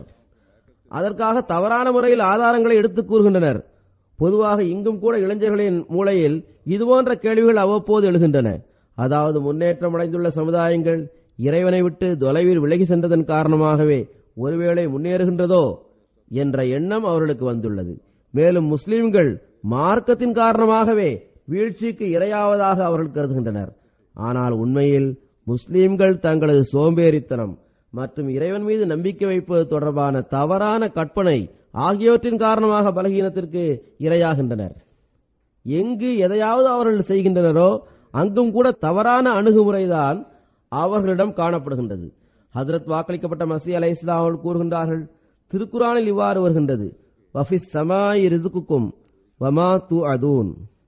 அதற்காக தவறான முறையில் ஆதாரங்களை எடுத்துக் கூறுகின்றனர் பொதுவாக இங்கும் கூட இளைஞர்களின் மூளையில் இதுபோன்ற கேள்விகள் அவ்வப்போது எழுகின்றன அதாவது முன்னேற்றம் அடைந்துள்ள சமுதாயங்கள் இறைவனை விட்டு தொலைவில் விலகி சென்றதன் காரணமாகவே ஒருவேளை முன்னேறுகின்றதோ என்ற எண்ணம் அவர்களுக்கு வந்துள்ளது மேலும் முஸ்லிம்கள் மார்க்கத்தின் காரணமாகவே வீழ்ச்சிக்கு இரையாவதாக அவர்கள் கருதுகின்றனர் ஆனால் உண்மையில் முஸ்லிம்கள் தங்களது சோம்பேறித்தனம் மற்றும் இறைவன் மீது நம்பிக்கை வைப்பது தொடர்பான தவறான கற்பனை ஆகியவற்றின் காரணமாக பலகீனத்திற்கு இரையாகின்றனர் எங்கு எதையாவது அவர்கள் செய்கின்றனரோ அங்கும் கூட தவறான அணுகுமுறைதான் அவர்களிடம் காணப்படுகின்றது ஹதரத் வாக்களிக்கப்பட்ட மசி அலை இஸ்லாம் அவர்கள் கூறுகின்றார்கள் திருக்குறானில் இவ்வாறு வருகின்றது வஃபிஸ் சமாய் ரிசுக்குக்கும் வமா து அதூன்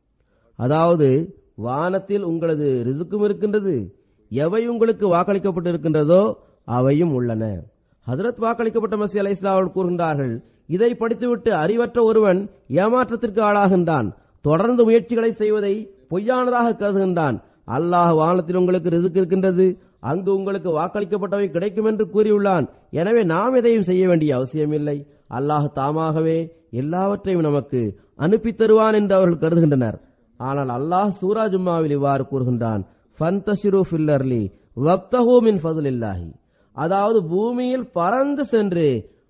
அதாவது வானத்தில் உங்களது ரிசுக்கும் இருக்கின்றது எவை உங்களுக்கு வாக்களிக்கப்பட்டிருக்கின்றதோ அவையும் உள்ளன ஹதரத் வாக்களிக்கப்பட்ட மசி அலை இஸ்லாம் அவர்கள் கூறுகின்றார்கள் இதை படித்துவிட்டு அறிவற்ற ஒருவன் ஏமாற்றத்திற்கு ஆளாகின்றான் தொடர்ந்து முயற்சிகளை செய்வதை பொய்யானதாக கருதுகின்றான் அல்லாஹ் வானத்தில் உங்களுக்கு ரிசுக்கு இருக்கின்றது அங்கு உங்களுக்கு வாக்களிக்கப்பட்டவை கிடைக்கும் என்று கூறியுள்ளான் எனவே நாம் எதையும் செய்ய வேண்டிய அவசியமில்லை அல்லாஹ் தாமாகவே எல்லாவற்றையும் நமக்கு அனுப்பித் தருவான் என்று அவர்கள் கருதுகின்றனர் ஆனால் அல்லாஹ் சூரா ஜும்மாவில் இவ்வாறு கூறுகின்றான் ஃபந்தஷிரு ஃபில்லர்லி வப்தஹூ மின் ஃபதுலில்லாஹி அதாவது பூமியில் பறந்து சென்று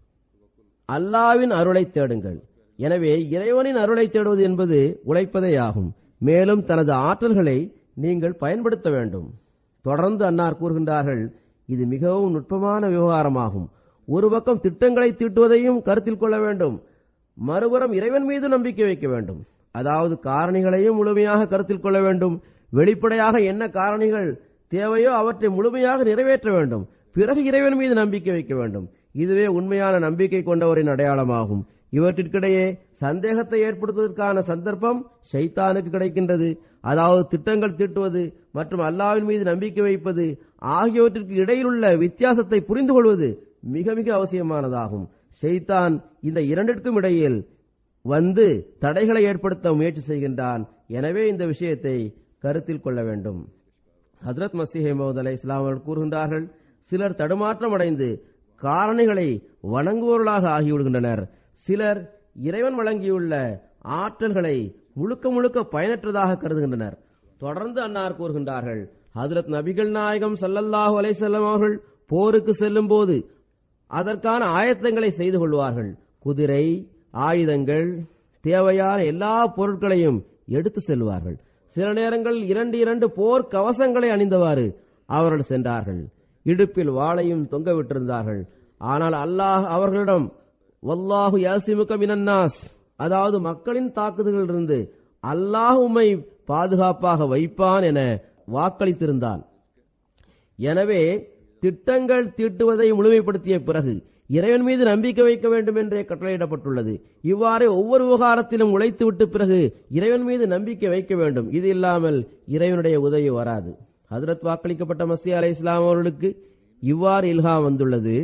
அல்லாவின் அருளை தேடுங்கள் எனவே இறைவனின் அருளை தேடுவது என்பது உழைப்பதே ஆகும் மேலும் தனது ஆற்றல்களை நீங்கள் பயன்படுத்த வேண்டும் தொடர்ந்து அன்னார் கூறுகின்றார்கள் இது மிகவும் நுட்பமான விவகாரமாகும் ஒரு பக்கம் திட்டங்களை தீட்டுவதையும் கருத்தில் கொள்ள வேண்டும் மறுபுறம் இறைவன் மீது நம்பிக்கை வைக்க வேண்டும் அதாவது காரணிகளையும் முழுமையாக கருத்தில் கொள்ள வேண்டும் வெளிப்படையாக என்ன காரணிகள் தேவையோ அவற்றை முழுமையாக நிறைவேற்ற வேண்டும் பிறகு இறைவன் மீது நம்பிக்கை வைக்க வேண்டும் இதுவே உண்மையான நம்பிக்கை கொண்டவரின் அடையாளமாகும் இவற்றிற்கிடையே சந்தேகத்தை ஏற்படுத்துவதற்கான சந்தர்ப்பம் ஷைத்தானுக்கு கிடைக்கின்றது அதாவது திட்டங்கள் தீட்டுவது மற்றும் அல்லாவின் மீது நம்பிக்கை வைப்பது ஆகியவற்றிற்கு இடையிலுள்ள வித்தியாசத்தை புரிந்து கொள்வது மிக மிக அவசியமானதாகும் ஷைத்தான் இந்த இரண்டிற்கும் இடையில் வந்து தடைகளை ஏற்படுத்த முயற்சி செய்கின்றான் எனவே இந்த விஷயத்தை கருத்தில் கொள்ள வேண்டும் ஹஜரத் மசீஹ் மஹமது அலை இஸ்லாம் அவர்கள் கூறுகின்றார்கள் சிலர் தடுமாற்றம் அடைந்து காரணிகளை வணங்குவோர்களாக ஆகிவிடுகின்றனர் சிலர் இறைவன் வழங்கியுள்ள ஆற்றல்களை முழுக்க முழுக்க பயனற்றதாக கருதுகின்றனர் தொடர்ந்து அன்னார் கூறுகின்றார்கள் ஹதரத் நபிகள் நாயகம் ஸல்லல்லாஹு அலைஹி வஸல்லம் அவர்கள் போருக்கு செல்லும் போது அதற்கான ஆயத்தங்களை செய்து கொள்வார்கள் குதிரை ஆயுதங்கள் தேவையான எல்லா பொருட்களையும் எடுத்து செல்வார்கள் சில நேரங்களில் இரண்டு இரண்டு போர் கவசங்களை அணிந்தவாறு அவர்கள் சென்றார்கள் இடுப்பில் வாளையும் தொங்க விட்டிருந்தார்கள் ஆனால் அல்லாஹ் அவர்களிடம் வல்லாஹு யாசிமுக மினன்னாஸ் அதாவது மக்களின் தாக்குதலிலிருந்து அல்லாஹ் உம்மை பாதுகாப்பாக வைப்பான் என வாக்களித்திருந்தான் எனவே திட்டங்கள் தீட்டுவதை முழுமைப்படுத்திய பிறகு இறைவன் மீது நம்பிக்கை வைக்க வேண்டும் என்றே கட்டளையிடப்பட்டுள்ளது இவ்வாறே ஒவ்வொரு விவகாரத்திலும் உழைத்துவிட்டு பிறகு இறைவன் மீது நம்பிக்கை வைக்க வேண்டும் இது இல்லாமல் இறைவனுடைய உதவி வராது ஹதரத் வாக்களிக்கப்பட்ட மசி அலை இஸ்லாம் அவர்களுக்கு இவ்வாறு இல்ஹாம் வந்துள்ளது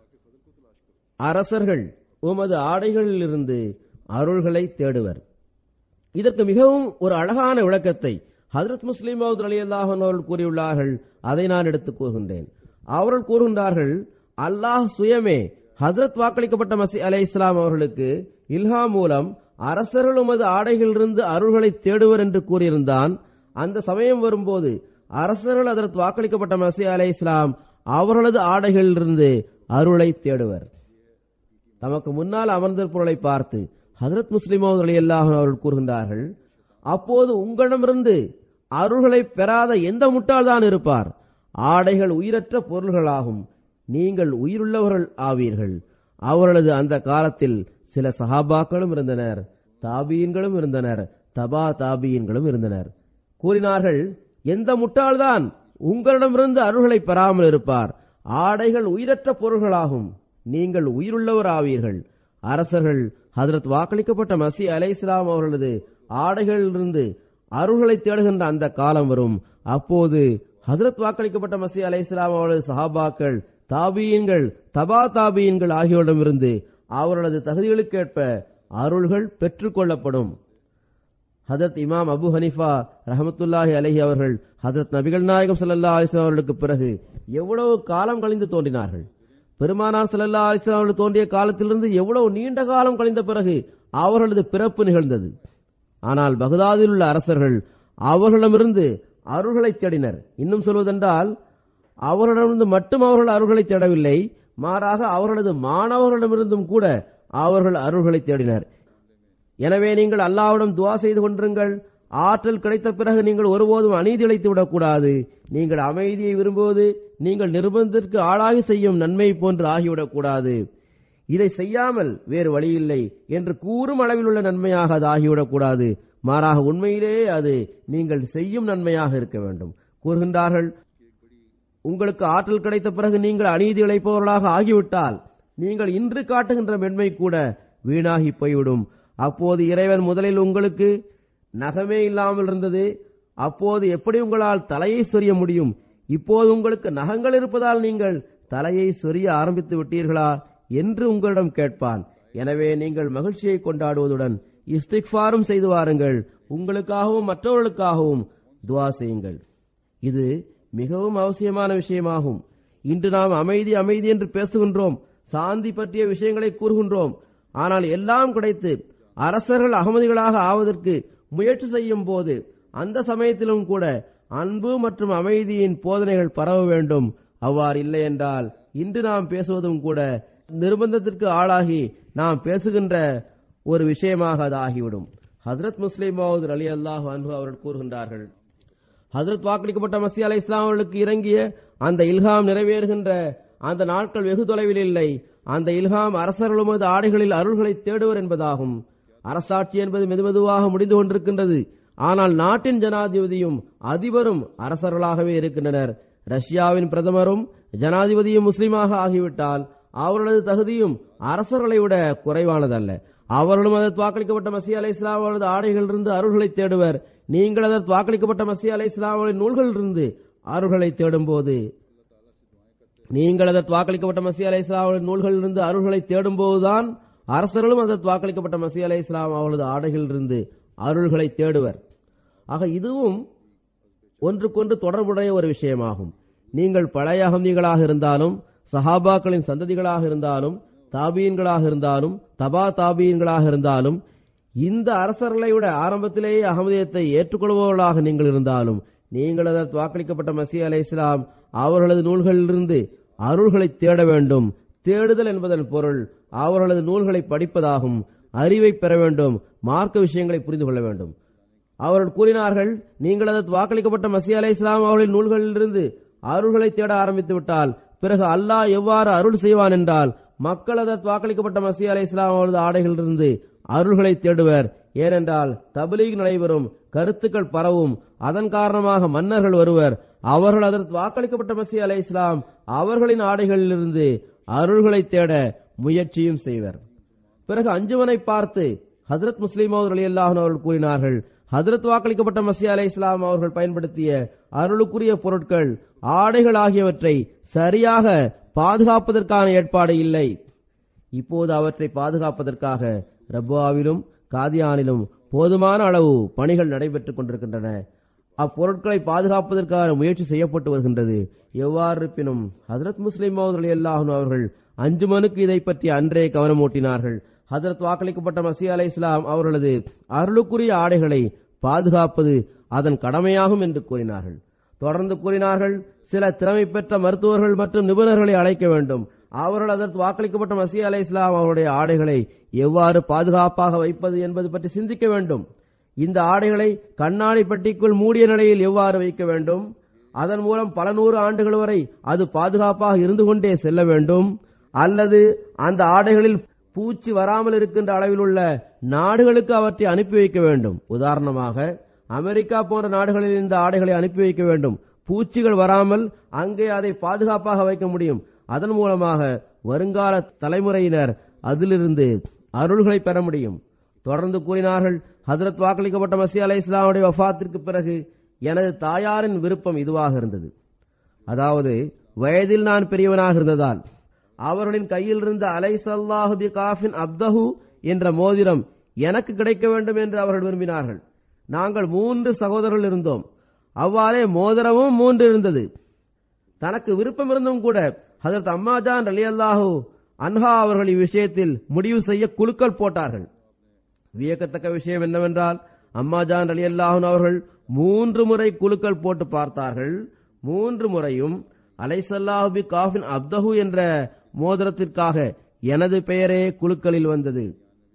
அரசர்கள் உமது ஆடைகளிலிருந்து அருள்களை தேடுவர் இதற்கு மிகவும் ஒரு அழகான விளக்கத்தை ஹதரத் முஸ்லிம் அலி அல்லாஹன் அவர்கள் கூறியுள்ளார்கள் அதை நான் எடுத்துக் கூறுகின்றேன் அவர்கள் கூறுகின்றார்கள் அல்லாஹ் சுயமே ஹதரத் வாக்களிக்கப்பட்ட மசி அலை இஸ்லாம் அவர்களுக்கு இல்ஹா மூலம் அரசர்கள் உமது ஆடைகளிலிருந்து அருள்களை தேடுவர் என்று கூறியிருந்தான் அந்த சமயம் வரும்போது அரசர்கள் அதற்கு வாக்களிக்கப்பட்ட மசி அலை இஸ்லாம் அவர்களது ஆடைகளிலிருந்து அருளை தேடுவர் தமக்கு முன்னால் அமர்ந்திருப்பவர்களை பார்த்து ஹதரத் முஸ்லிமோ அலி அல்லாஹன் அவர்கள் கூறுகின்றார்கள் அப்போது உங்களிடமிருந்து அருள்களை பெறாத எந்த முட்டாள்தான் இருப்பார் ஆடைகள் உயிரற்ற பொருள்களாகும் நீங்கள் உயிருள்ளவர்கள் ஆவீர்கள் அவர்களது அந்த காலத்தில் சில சஹாபாக்களும் இருந்தனர் தாபியன்களும் இருந்தனர் தபா தாபியன்களும் இருந்தனர் கூறினார்கள் எந்த முட்டாள்தான் உங்களிடமிருந்து அருள்களை பெறாமல் இருப்பார் ஆடைகள் உயிரற்ற பொருள்களாகும் நீங்கள் உயிருள்ளவர் ஆவீர்கள் அரசர்கள் ஹதரத் வாக்களிக்கப்பட்ட மசி அலை இஸ்லாம் அவர்களது ஆடைகளிலிருந்து அருள்களை தேடுகின்ற அந்த காலம் வரும் அப்போது ஹதரத் வாக்களிக்கப்பட்ட மசி அலை இஸ்லாம் அவர்களது சஹாபாக்கள் தாபியன்கள் தபா தாபியன்கள் ஆகியோரிடமிருந்து அவர்களது தகுதிகளுக்கேற்ப அருள்கள் பெற்றுக் கொள்ளப்படும் ஹதரத் இமாம் அபு ஹனிஃபா ரஹமத்துல்லாஹி அலஹி அவர்கள் ஹதரத் நபிகள் நாயகம் சல்லா அலிஸ்லாம் அவர்களுக்கு பிறகு எவ்வளவு காலம் கழிந்து தோன்றினார்கள் பெருமானார் சல்லா அலிஸ்லாம் அவர்கள் தோன்றிய காலத்திலிருந்து எவ்வளவு நீண்ட காலம் கழிந்த பிறகு அவர்களது பிறப்பு நிகழ்ந்தது ஆனால் பகதாதில் உள்ள அரசர்கள் அவர்களிடமிருந்து அருள்களை தேடினர் இன்னும் சொல்வதென்றால் அவர்களிடமிருந்து மட்டும் அவர்கள் அருள்களை தேடவில்லை மாறாக அவர்களது மாணவர்களிடமிருந்தும் கூட அவர்கள் அருள்களை தேடினர் எனவே நீங்கள் அல்லாவிடம் துவா செய்து கொண்டிருங்கள் ஆற்றல் கிடைத்த பிறகு நீங்கள் ஒருபோதும் அநீதி இழைத்து விடக்கூடாது நீங்கள் அமைதியை விரும்புவது நீங்கள் நிர்பந்தத்திற்கு ஆளாகி செய்யும் நன்மை போன்று ஆகிவிடக்கூடாது இதை செய்யாமல் வேறு வழியில்லை என்று கூறும் அளவில் உள்ள நன்மையாக அது ஆகிவிடக்கூடாது மாறாக உண்மையிலேயே அது நீங்கள் செய்யும் நன்மையாக இருக்க வேண்டும் கூறுகின்றார்கள் உங்களுக்கு ஆற்றல் கிடைத்த பிறகு நீங்கள் அநீதி இழைப்பவர்களாக ஆகிவிட்டால் நீங்கள் இன்று காட்டுகின்ற மென்மை கூட வீணாகி போய்விடும் அப்போது இறைவன் முதலில் உங்களுக்கு நகமே இல்லாமல் இருந்தது அப்போது எப்படி உங்களால் தலையை சொரிய முடியும் இப்போது உங்களுக்கு நகங்கள் இருப்பதால் நீங்கள் தலையை சொரிய ஆரம்பித்து விட்டீர்களா என்று உங்களிடம் கேட்பான் எனவே நீங்கள் மகிழ்ச்சியை கொண்டாடுவதுடன் இஸ்திக்ஃபாரும் செய்து வாருங்கள் உங்களுக்காகவும் மற்றவர்களுக்காகவும் துவா செய்யுங்கள் இது மிகவும் அவசியமான விஷயமாகும் இன்று நாம் அமைதி அமைதி என்று பேசுகின்றோம் சாந்தி பற்றிய விஷயங்களை கூறுகின்றோம் ஆனால் எல்லாம் கிடைத்து அரசர்கள் அகமதிகளாக ஆவதற்கு முயற்சி செய்யும் போது அந்த சமயத்திலும் கூட அன்பு மற்றும் அமைதியின் போதனைகள் பரவ வேண்டும் அவ்வாறு இல்லை என்றால் இன்று நாம் பேசுவதும் கூட நிர்பந்தத்திற்கு ஆளாகி நாம் பேசுகின்ற ஒரு விஷயமாக அது ஆகிவிடும் ஹசரத் முஸ்லிம் அலி அல்லாஹ் அன்பு அவர்கள் கூறுகின்றார்கள் ஹசரத் வாக்களிக்கப்பட்ட மசி அலை இஸ்லாம் அவர்களுக்கு இறங்கிய அந்த இல்ஹாம் நிறைவேறுகின்ற அந்த நாட்கள் வெகு தொலைவில் இல்லை அந்த இல்ஹாம் அரசர்களுமது ஆடைகளில் அருள்களை தேடுவர் என்பதாகும் அரசாட்சி என்பது மெதுமெதுவாக முடிந்து கொண்டிருக்கின்றது ஆனால் நாட்டின் ஜனாதிபதியும் அதிபரும் அரசர்களாகவே இருக்கின்றனர் ரஷ்யாவின் பிரதமரும் ஜனாதிபதியும் முஸ்லீமாக ஆகிவிட்டால் அவர்களது தகுதியும் அரசர்களை விட குறைவானதல்ல அவர்களும் அதற்கு வாக்களிக்கப்பட்ட மசி அலை இஸ்லாம் அவர்களது ஆடைகளிலிருந்து அருள்களை தேடுவர் நீங்கள் அதற்கு வாக்களிக்கப்பட்ட மசி அலை இஸ்லாம் அவர்களின் நூல்களிலிருந்து அருள்களை தேடும்போது நீங்கள் அதற்கு வாக்களிக்கப்பட்ட மசி அலை இஸ்லாம் அவர்களின் நூல்களிலிருந்து அருள்களை தேடும்போதுதான் அரசர்களும் அதற்கு வாக்களிக்கப்பட்ட மசி அலை இஸ்லாம் அவர்களது ஆடைகளிலிருந்து அருள்களை தேடுவர் ஆக இதுவும் ஒன்றுக்கொன்று தொடர்புடைய ஒரு விஷயமாகும் நீங்கள் பழைய அகமதிகளாக இருந்தாலும் சஹாபாக்களின் சந்ததிகளாக இருந்தாலும் தாபீன்களாக இருந்தாலும் தபா தாபீன்களாக இருந்தாலும் இந்த அரசர்களை விட ஆரம்பத்திலேயே அகமதியத்தை ஏற்றுக்கொள்பவர்களாக நீங்கள் இருந்தாலும் நீங்கள் அதற்கு வாக்களிக்கப்பட்ட மசி அலை இஸ்லாம் அவர்களது நூல்களிலிருந்து அருள்களை தேட வேண்டும் தேடுதல் என்பதன் பொருள் அவர்களது நூல்களை படிப்பதாகும் அறிவை பெற வேண்டும் மார்க்க விஷயங்களை புரிந்து கொள்ள வேண்டும் அவர்கள் கூறினார்கள் நீங்கள் அதற்கு வாக்களிக்கப்பட்ட மசி அலை இஸ்லாம் அவர்களின் நூல்களிலிருந்து அருள்களை தேட ஆரம்பித்து விட்டால் பிறகு அல்லாஹ் எவ்வாறு அருள் செய்வான் என்றால் மக்கள் அதற்கு வாக்களிக்கப்பட்ட மசி அலை இஸ்லாம் அவரது ஆடைகளிலிருந்து அருள்களை தேடுவர் ஏனென்றால் தபலீக் நடைபெறும் கருத்துக்கள் பரவும் அதன் காரணமாக மன்னர்கள் வருவர் அவர்கள் அதற்கு வாக்களிக்கப்பட்ட மசி அலை இஸ்லாம் அவர்களின் ஆடைகளிலிருந்து அருள்களை தேட முயற்சியும் செய்வர் பிறகு அஞ்சுவனை பார்த்து ஹசரத் முஸ்லிமோது அலி அவர்கள் கூறினார்கள் ஹசரத் வாக்களிக்கப்பட்ட மசி அலை இஸ்லாம் அவர்கள் பயன்படுத்திய அருளுக்குரிய பொருட்கள் ஆடைகள் ஆகியவற்றை சரியாக பாதுகாப்பதற்கான ஏற்பாடு இல்லை இப்போது அவற்றை பாதுகாப்பதற்காக ரப்பாவிலும் காதியானிலும் போதுமான அளவு பணிகள் நடைபெற்றுக் கொண்டிருக்கின்றன அப்பொருட்களை பாதுகாப்பதற்கான முயற்சி செய்யப்பட்டு வருகின்றது எவ்வாறு இருப்பினும் ஹசரத் முஸ்லிம் அலி அல்லாஹன் அவர்கள் அஞ்சுமனுக்கு இதை பற்றி அன்றே கவனமூட்டினார்கள் ஹசரத் வாக்களிக்கப்பட்ட மசி அலை இஸ்லாம் அவர்களது அருளுக்குரிய ஆடைகளை பாதுகாப்பது அதன் கடமையாகும் என்று கூறினார்கள் தொடர்ந்து கூறினார்கள் சில திறமை பெற்ற மருத்துவர்கள் மற்றும் நிபுணர்களை அழைக்க வேண்டும் அவர்கள் அதற்கு வாக்களிக்கப்பட்ட மசி அலை இஸ்லாம் அவருடைய ஆடைகளை எவ்வாறு பாதுகாப்பாக வைப்பது என்பது பற்றி சிந்திக்க வேண்டும் இந்த ஆடைகளை கண்ணாடி பெட்டிக்குள் மூடிய நிலையில் எவ்வாறு வைக்க வேண்டும் அதன் மூலம் பல நூறு ஆண்டுகள் வரை அது பாதுகாப்பாக இருந்து கொண்டே செல்ல வேண்டும் அல்லது அந்த ஆடைகளில் பூச்சி வராமல் இருக்கின்ற அளவில் உள்ள நாடுகளுக்கு அவற்றை அனுப்பி வைக்க வேண்டும் உதாரணமாக அமெரிக்கா போன்ற நாடுகளில் இந்த ஆடைகளை அனுப்பி வைக்க வேண்டும் பூச்சிகள் வராமல் அங்கே அதை பாதுகாப்பாக வைக்க முடியும் அதன் மூலமாக வருங்கால தலைமுறையினர் அதிலிருந்து அருள்களை பெற முடியும் தொடர்ந்து கூறினார்கள் ஹதரத் வாக்களிக்கப்பட்ட மசி அலை இஸ்லாமுடைய வஃபாத்திற்கு பிறகு எனது தாயாரின் விருப்பம் இதுவாக இருந்தது அதாவது வயதில் நான் பெரியவனாக இருந்ததால் அவர்களின் கையில் இருந்த அலை சல்லாஹு பி காஃபின் அப்தஹு என்ற மோதிரம் எனக்கு கிடைக்க வேண்டும் என்று அவர்கள் விரும்பினார்கள் நாங்கள் மூன்று சகோதரர்கள் இருந்தோம் அவ்வாறே மோதிரமும் மூன்று இருந்தது தனக்கு விருப்பம் இருந்தும் கூட ஹதரத் அம்மாஜான் அலி அல்லாஹூ அன்ஹா அவர்கள் இவ்விஷயத்தில் முடிவு செய்ய குழுக்கள் போட்டார்கள் வியக்கத்தக்க விஷயம் என்னவென்றால் அம்மாஜான் அலி அல்லாஹூன் அவர்கள் மூன்று முறை குழுக்கள் போட்டு பார்த்தார்கள் மூன்று முறையும் அலைசல்லாஹுபி காஃபின் அப்தஹு என்ற மோதிரத்திற்காக எனது பெயரே குழுக்களில் வந்தது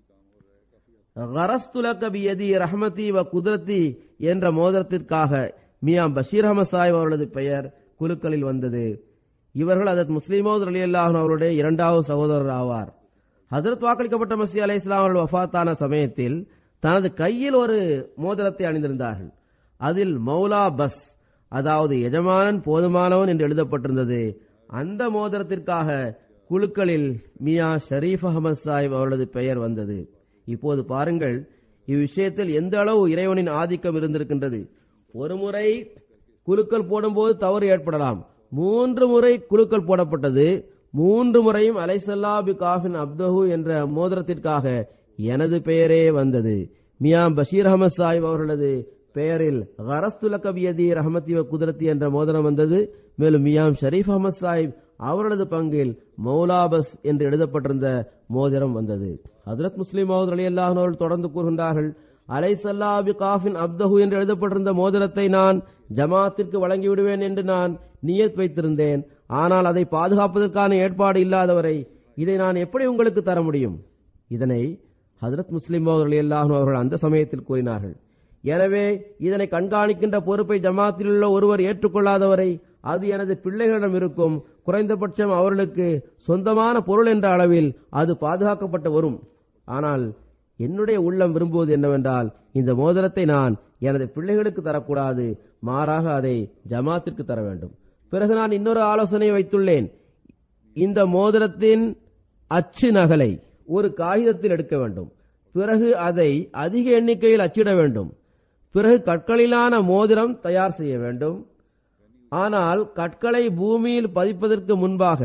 கரஸ்துலகபி எதி ரஹமதி வ குதிரத்தி என்ற மோதிரத்திற்காக மியா பஷீர் அஹமத் சாஹிப் அவர்களது பெயர் குழுக்களில் வந்தது இவர்கள் அதற்கு முஸ்லிமோது அலி அல்லாஹன் அவருடைய இரண்டாவது சகோதரர் ஆவார் ஹசரத் வாக்களிக்கப்பட்ட மசி அலை இஸ்லாம் அவர்கள் வஃத்தான சமயத்தில் தனது கையில் ஒரு மோதிரத்தை அணிந்திருந்தார்கள் அதில் மௌலா பஸ் அதாவது எஜமானன் போதுமானவன் என்று எழுதப்பட்டிருந்தது அந்த மோதிரத்திற்காக குழுக்களில் மியா ஷரீப் அகமது சாஹிப் அவர்களது பெயர் வந்தது இப்போது பாருங்கள் இவ்விஷயத்தில் எந்த அளவு இறைவனின் ஆதிக்கம் இருந்திருக்கின்றது ஒரு முறை குழுக்கள் போடும்போது தவறு ஏற்படலாம் மூன்று முறை குழுக்கள் போடப்பட்டது மூன்று முறையும் அலைசல்லா பி காஃபின் அப்தஹு என்ற மோதிரத்திற்காக எனது பெயரே வந்தது மியாம் பஷீர் அகமது சாஹிப் அவர்களது பெயரில் கரஸ்துலகபியதி ரஹமதி வ குதிரத்தி என்ற மோதிரம் வந்தது மேலும் மியாம் ஷரீப் அகமது சாஹிப் அவர்களது பங்கில் மௌலாபஸ் என்று எழுதப்பட்டிருந்த மோதிரம் வந்தது ஹதரத் முஸ்லிம் மௌத் அலி அல்லாஹர்கள் தொடர்ந்து கூறுகின்றார்கள் அலை சல்லாபி காஃபின் அப்தஹு என்று எழுதப்பட்டிருந்த மோதிரத்தை நான் ஜமாத்திற்கு வழங்கிவிடுவேன் என்று நான் நியத் வைத்திருந்தேன் ஆனால் அதை பாதுகாப்பதற்கான ஏற்பாடு இல்லாதவரை இதை நான் எப்படி உங்களுக்கு தர முடியும் இதனை ஹதரத் முஸ்லிம் அவர்கள் எல்லாரும் அவர்கள் அந்த சமயத்தில் கூறினார்கள் எனவே இதனை கண்காணிக்கின்ற பொறுப்பை ஜமாத்தில் உள்ள ஒருவர் ஏற்றுக்கொள்ளாதவரை அது எனது பிள்ளைகளிடம் இருக்கும் குறைந்தபட்சம் அவர்களுக்கு சொந்தமான பொருள் என்ற அளவில் அது பாதுகாக்கப்பட்டு வரும் ஆனால் என்னுடைய உள்ளம் விரும்புவது என்னவென்றால் இந்த மோதிரத்தை நான் எனது பிள்ளைகளுக்கு தரக்கூடாது மாறாக அதை ஜமாத்திற்கு தர வேண்டும் பிறகு நான் இன்னொரு ஆலோசனை வைத்துள்ளேன் இந்த மோதிரத்தின் அச்சு நகலை ஒரு காகிதத்தில் எடுக்க வேண்டும் பிறகு அதை அதிக எண்ணிக்கையில் அச்சிட வேண்டும் பிறகு கற்களிலான மோதிரம் தயார் செய்ய வேண்டும் ஆனால் கற்களை பூமியில் பதிப்பதற்கு முன்பாக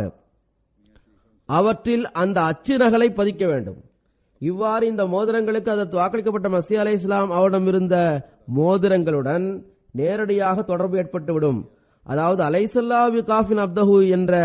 அவற்றில் அந்த அச்சு நகலை பதிக்க வேண்டும் இவ்வாறு இந்த மோதிரங்களுக்கு அதற்கு வாக்களிக்கப்பட்ட மசி அலை இஸ்லாம் அவரிடம் இருந்த மோதிரங்களுடன் நேரடியாக தொடர்பு ஏற்பட்டுவிடும் அதாவது அலைசல்லாவி காஃபின் அப்தஹு என்ற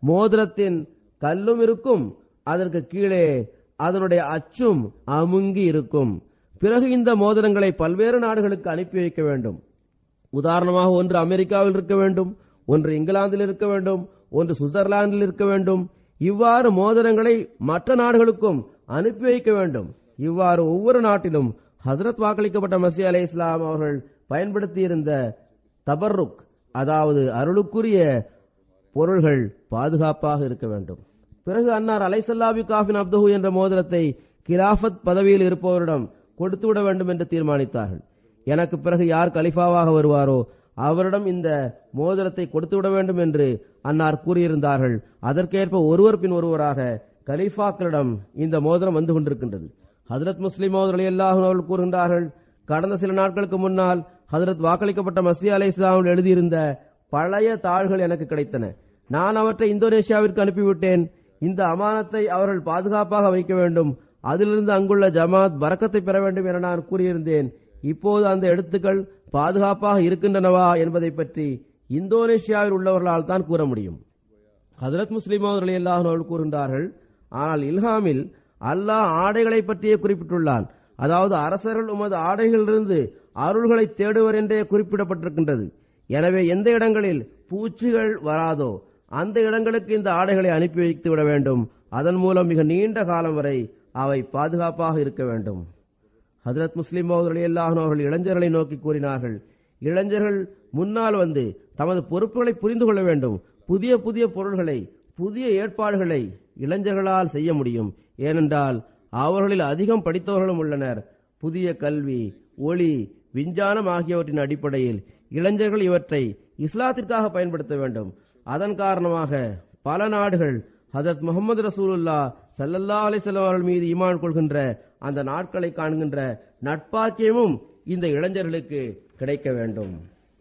மோதிரத்தின் கல்லும் இருக்கும் அதற்கு கீழே அதனுடைய அச்சும் அமுங்கி இருக்கும் பிறகு இந்த மோதிரங்களை பல்வேறு நாடுகளுக்கு அனுப்பி வைக்க வேண்டும் உதாரணமாக ஒன்று அமெரிக்காவில் இருக்க வேண்டும் ஒன்று இங்கிலாந்தில் இருக்க வேண்டும் ஒன்று சுவிட்சர்லாந்தில் இருக்க வேண்டும் இவ்வாறு மோதிரங்களை மற்ற நாடுகளுக்கும் அனுப்பி வைக்க வேண்டும் இவ்வாறு ஒவ்வொரு நாட்டிலும் ஹசரத் வாக்களிக்கப்பட்ட மசி அலை இஸ்லாம் அவர்கள் பயன்படுத்தியிருந்த தபர்ருக் அதாவது அருளுக்குரிய பொருள்கள் பாதுகாப்பாக இருக்க வேண்டும் பிறகு அன்னார் அலைசல்லாபி காஃபின் அப்துஹு என்ற மோதிரத்தை கிலாஃபத் பதவியில் இருப்பவரிடம் கொடுத்துவிட வேண்டும் என்று தீர்மானித்தார்கள் எனக்கு பிறகு யார் கலிஃபாவாக வருவாரோ அவரிடம் இந்த மோதிரத்தை கொடுத்துவிட வேண்டும் என்று அன்னார் கூறியிருந்தார்கள் அதற்கேற்ப ஒருவர் பின் ஒருவராக கலீஃபாக்களிடம் இந்த மோதிரம் வந்து கொண்டிருக்கின்றது ஹதரத் முஸ்லிம் மோதரலி அல்லாஹும் அவர்கள் கூறுகின்றார்கள் கடந்த சில நாட்களுக்கு முன்னால் ஹதரத் வாக்களிக்கப்பட்ட மசி அலை இஸ்லாமில் எழுதியிருந்த பழைய தாள்கள் எனக்கு கிடைத்தன நான் அவற்றை இந்தோனேஷியாவிற்கு அனுப்பிவிட்டேன் இந்த அமானத்தை அவர்கள் பாதுகாப்பாக வைக்க வேண்டும் அதிலிருந்து அங்குள்ள ஜமாத் பரக்கத்தை பெற வேண்டும் என நான் கூறியிருந்தேன் இப்போது அந்த எழுத்துக்கள் பாதுகாப்பாக இருக்கின்றனவா என்பதை பற்றி இந்தோனேஷியாவில் உள்ளவர்களால் தான் கூற முடியும் ஹதரத் முஸ்லிம் அவர்கள் எல்லாரும் கூறுகின்றார்கள் ஆனால் இல்ஹாமில் அல்லாஹ் ஆடைகளை பற்றியே குறிப்பிட்டுள்ளான் அதாவது அரசர்கள் உமது ஆடைகளிலிருந்து அருள்களை தேடுவர் என்றே குறிப்பிடப்பட்டிருக்கின்றது எனவே எந்த இடங்களில் பூச்சிகள் வராதோ அந்த இடங்களுக்கு இந்த ஆடைகளை அனுப்பி வைத்து விட வேண்டும் அதன் மூலம் மிக நீண்ட காலம் வரை அவை பாதுகாப்பாக இருக்க வேண்டும் ஹதரத் முஸ்லிம் அல்லாஹன் அவர்கள் இளைஞர்களை நோக்கி கூறினார்கள் இளைஞர்கள் முன்னால் வந்து தமது பொறுப்புகளை புரிந்து கொள்ள வேண்டும் புதிய புதிய பொருள்களை புதிய ஏற்பாடுகளை இளைஞர்களால் செய்ய முடியும் ஏனென்றால் அவர்களில் அதிகம் படித்தவர்களும் உள்ளனர் புதிய கல்வி ஒளி விஞ்ஞானம் ஆகியவற்றின் அடிப்படையில் இளைஞர்கள் இவற்றை இஸ்லாத்திற்காக பயன்படுத்த வேண்டும் அதன் காரணமாக பல நாடுகள் ஹதரத் முகமது ரசூலுல்லா சல்லல்லா அலிசல்லாம் அவர்கள் மீது ஈமான் கொள்கின்ற அந்த நாட்களை காண்கின்ற நட்பாக்கியமும் இந்த இளைஞர்களுக்கு கிடைக்க வேண்டும்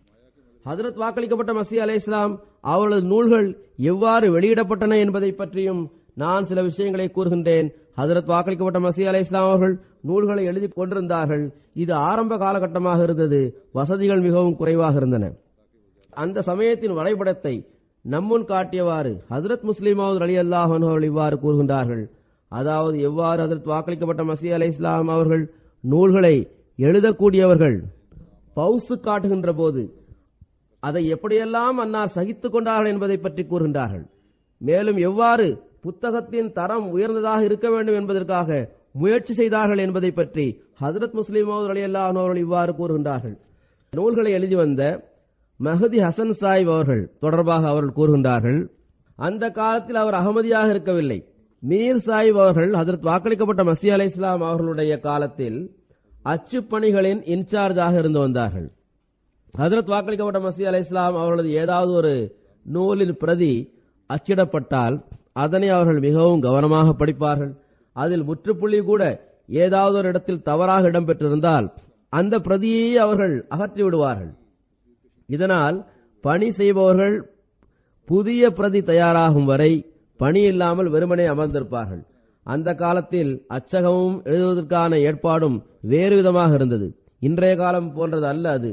ஹதரத் வாக்களிக்கப்பட்ட மசி அலை இஸ்லாம் அவர்களது நூல்கள் எவ்வாறு வெளியிடப்பட்டன என்பதை பற்றியும் நான் சில விஷயங்களை கூறுகின்றேன் ஹதரத் வாக்களிக்கப்பட்ட மசி அலை இஸ்லாம் அவர்கள் நூல்களை எழுதி கொண்டிருந்தார்கள் இது ஆரம்ப காலகட்டமாக இருந்தது வசதிகள் மிகவும் குறைவாக இருந்தன அந்த சமயத்தின் வரைபடத்தை நம்முன் காட்டியவாறு ஹதரத் முஸ்லிமாவது அலி அல்லாஹன் அவர்கள் இவ்வாறு கூறுகின்றார்கள் அதாவது எவ்வாறு ஹதரத் வாக்களிக்கப்பட்ட மசி அலை இஸ்லாம் அவர்கள் நூல்களை எழுதக்கூடியவர்கள் பவுசு காட்டுகின்ற போது அதை எப்படியெல்லாம் அன்னார் சகித்துக் கொண்டார்கள் என்பதை பற்றி கூறுகின்றார்கள் மேலும் எவ்வாறு புத்தகத்தின் தரம் உயர்ந்ததாக இருக்க வேண்டும் என்பதற்காக முயற்சி செய்தார்கள் என்பதை பற்றி ஹசரத் முஸ்லிம் அலி அவர்கள் இவ்வாறு கூறுகின்றார்கள் நூல்களை எழுதி வந்த மஹதி ஹசன் சாஹிப் அவர்கள் தொடர்பாக அவர்கள் கூறுகின்றார்கள் அந்த காலத்தில் அவர் அகமதியாக இருக்கவில்லை மீர் சாஹிப் அவர்கள் ஹதரத் வாக்களிக்கப்பட்ட மசி அலை இஸ்லாம் அவர்களுடைய காலத்தில் அச்சுப்பணிகளின் இன்சார்ஜாக இருந்து வந்தார்கள் ஹதரத் வாக்களிக்கப்பட்ட மசி அலை இஸ்லாம் அவர்களது ஏதாவது ஒரு நூலின் பிரதி அச்சிடப்பட்டால் அதனை அவர்கள் மிகவும் கவனமாக படிப்பார்கள் அதில் முற்றுப்புள்ளி கூட ஏதாவது ஒரு இடத்தில் தவறாக இடம்பெற்றிருந்தால் அந்த பிரதியை அவர்கள் அகற்றி விடுவார்கள் இதனால் பணி செய்பவர்கள் புதிய பிரதி தயாராகும் வரை பணி இல்லாமல் வெறுமனே அமர்ந்திருப்பார்கள் அந்த காலத்தில் அச்சகமும் எழுதுவதற்கான ஏற்பாடும் வேறு விதமாக இருந்தது இன்றைய காலம் போன்றது அல்ல அது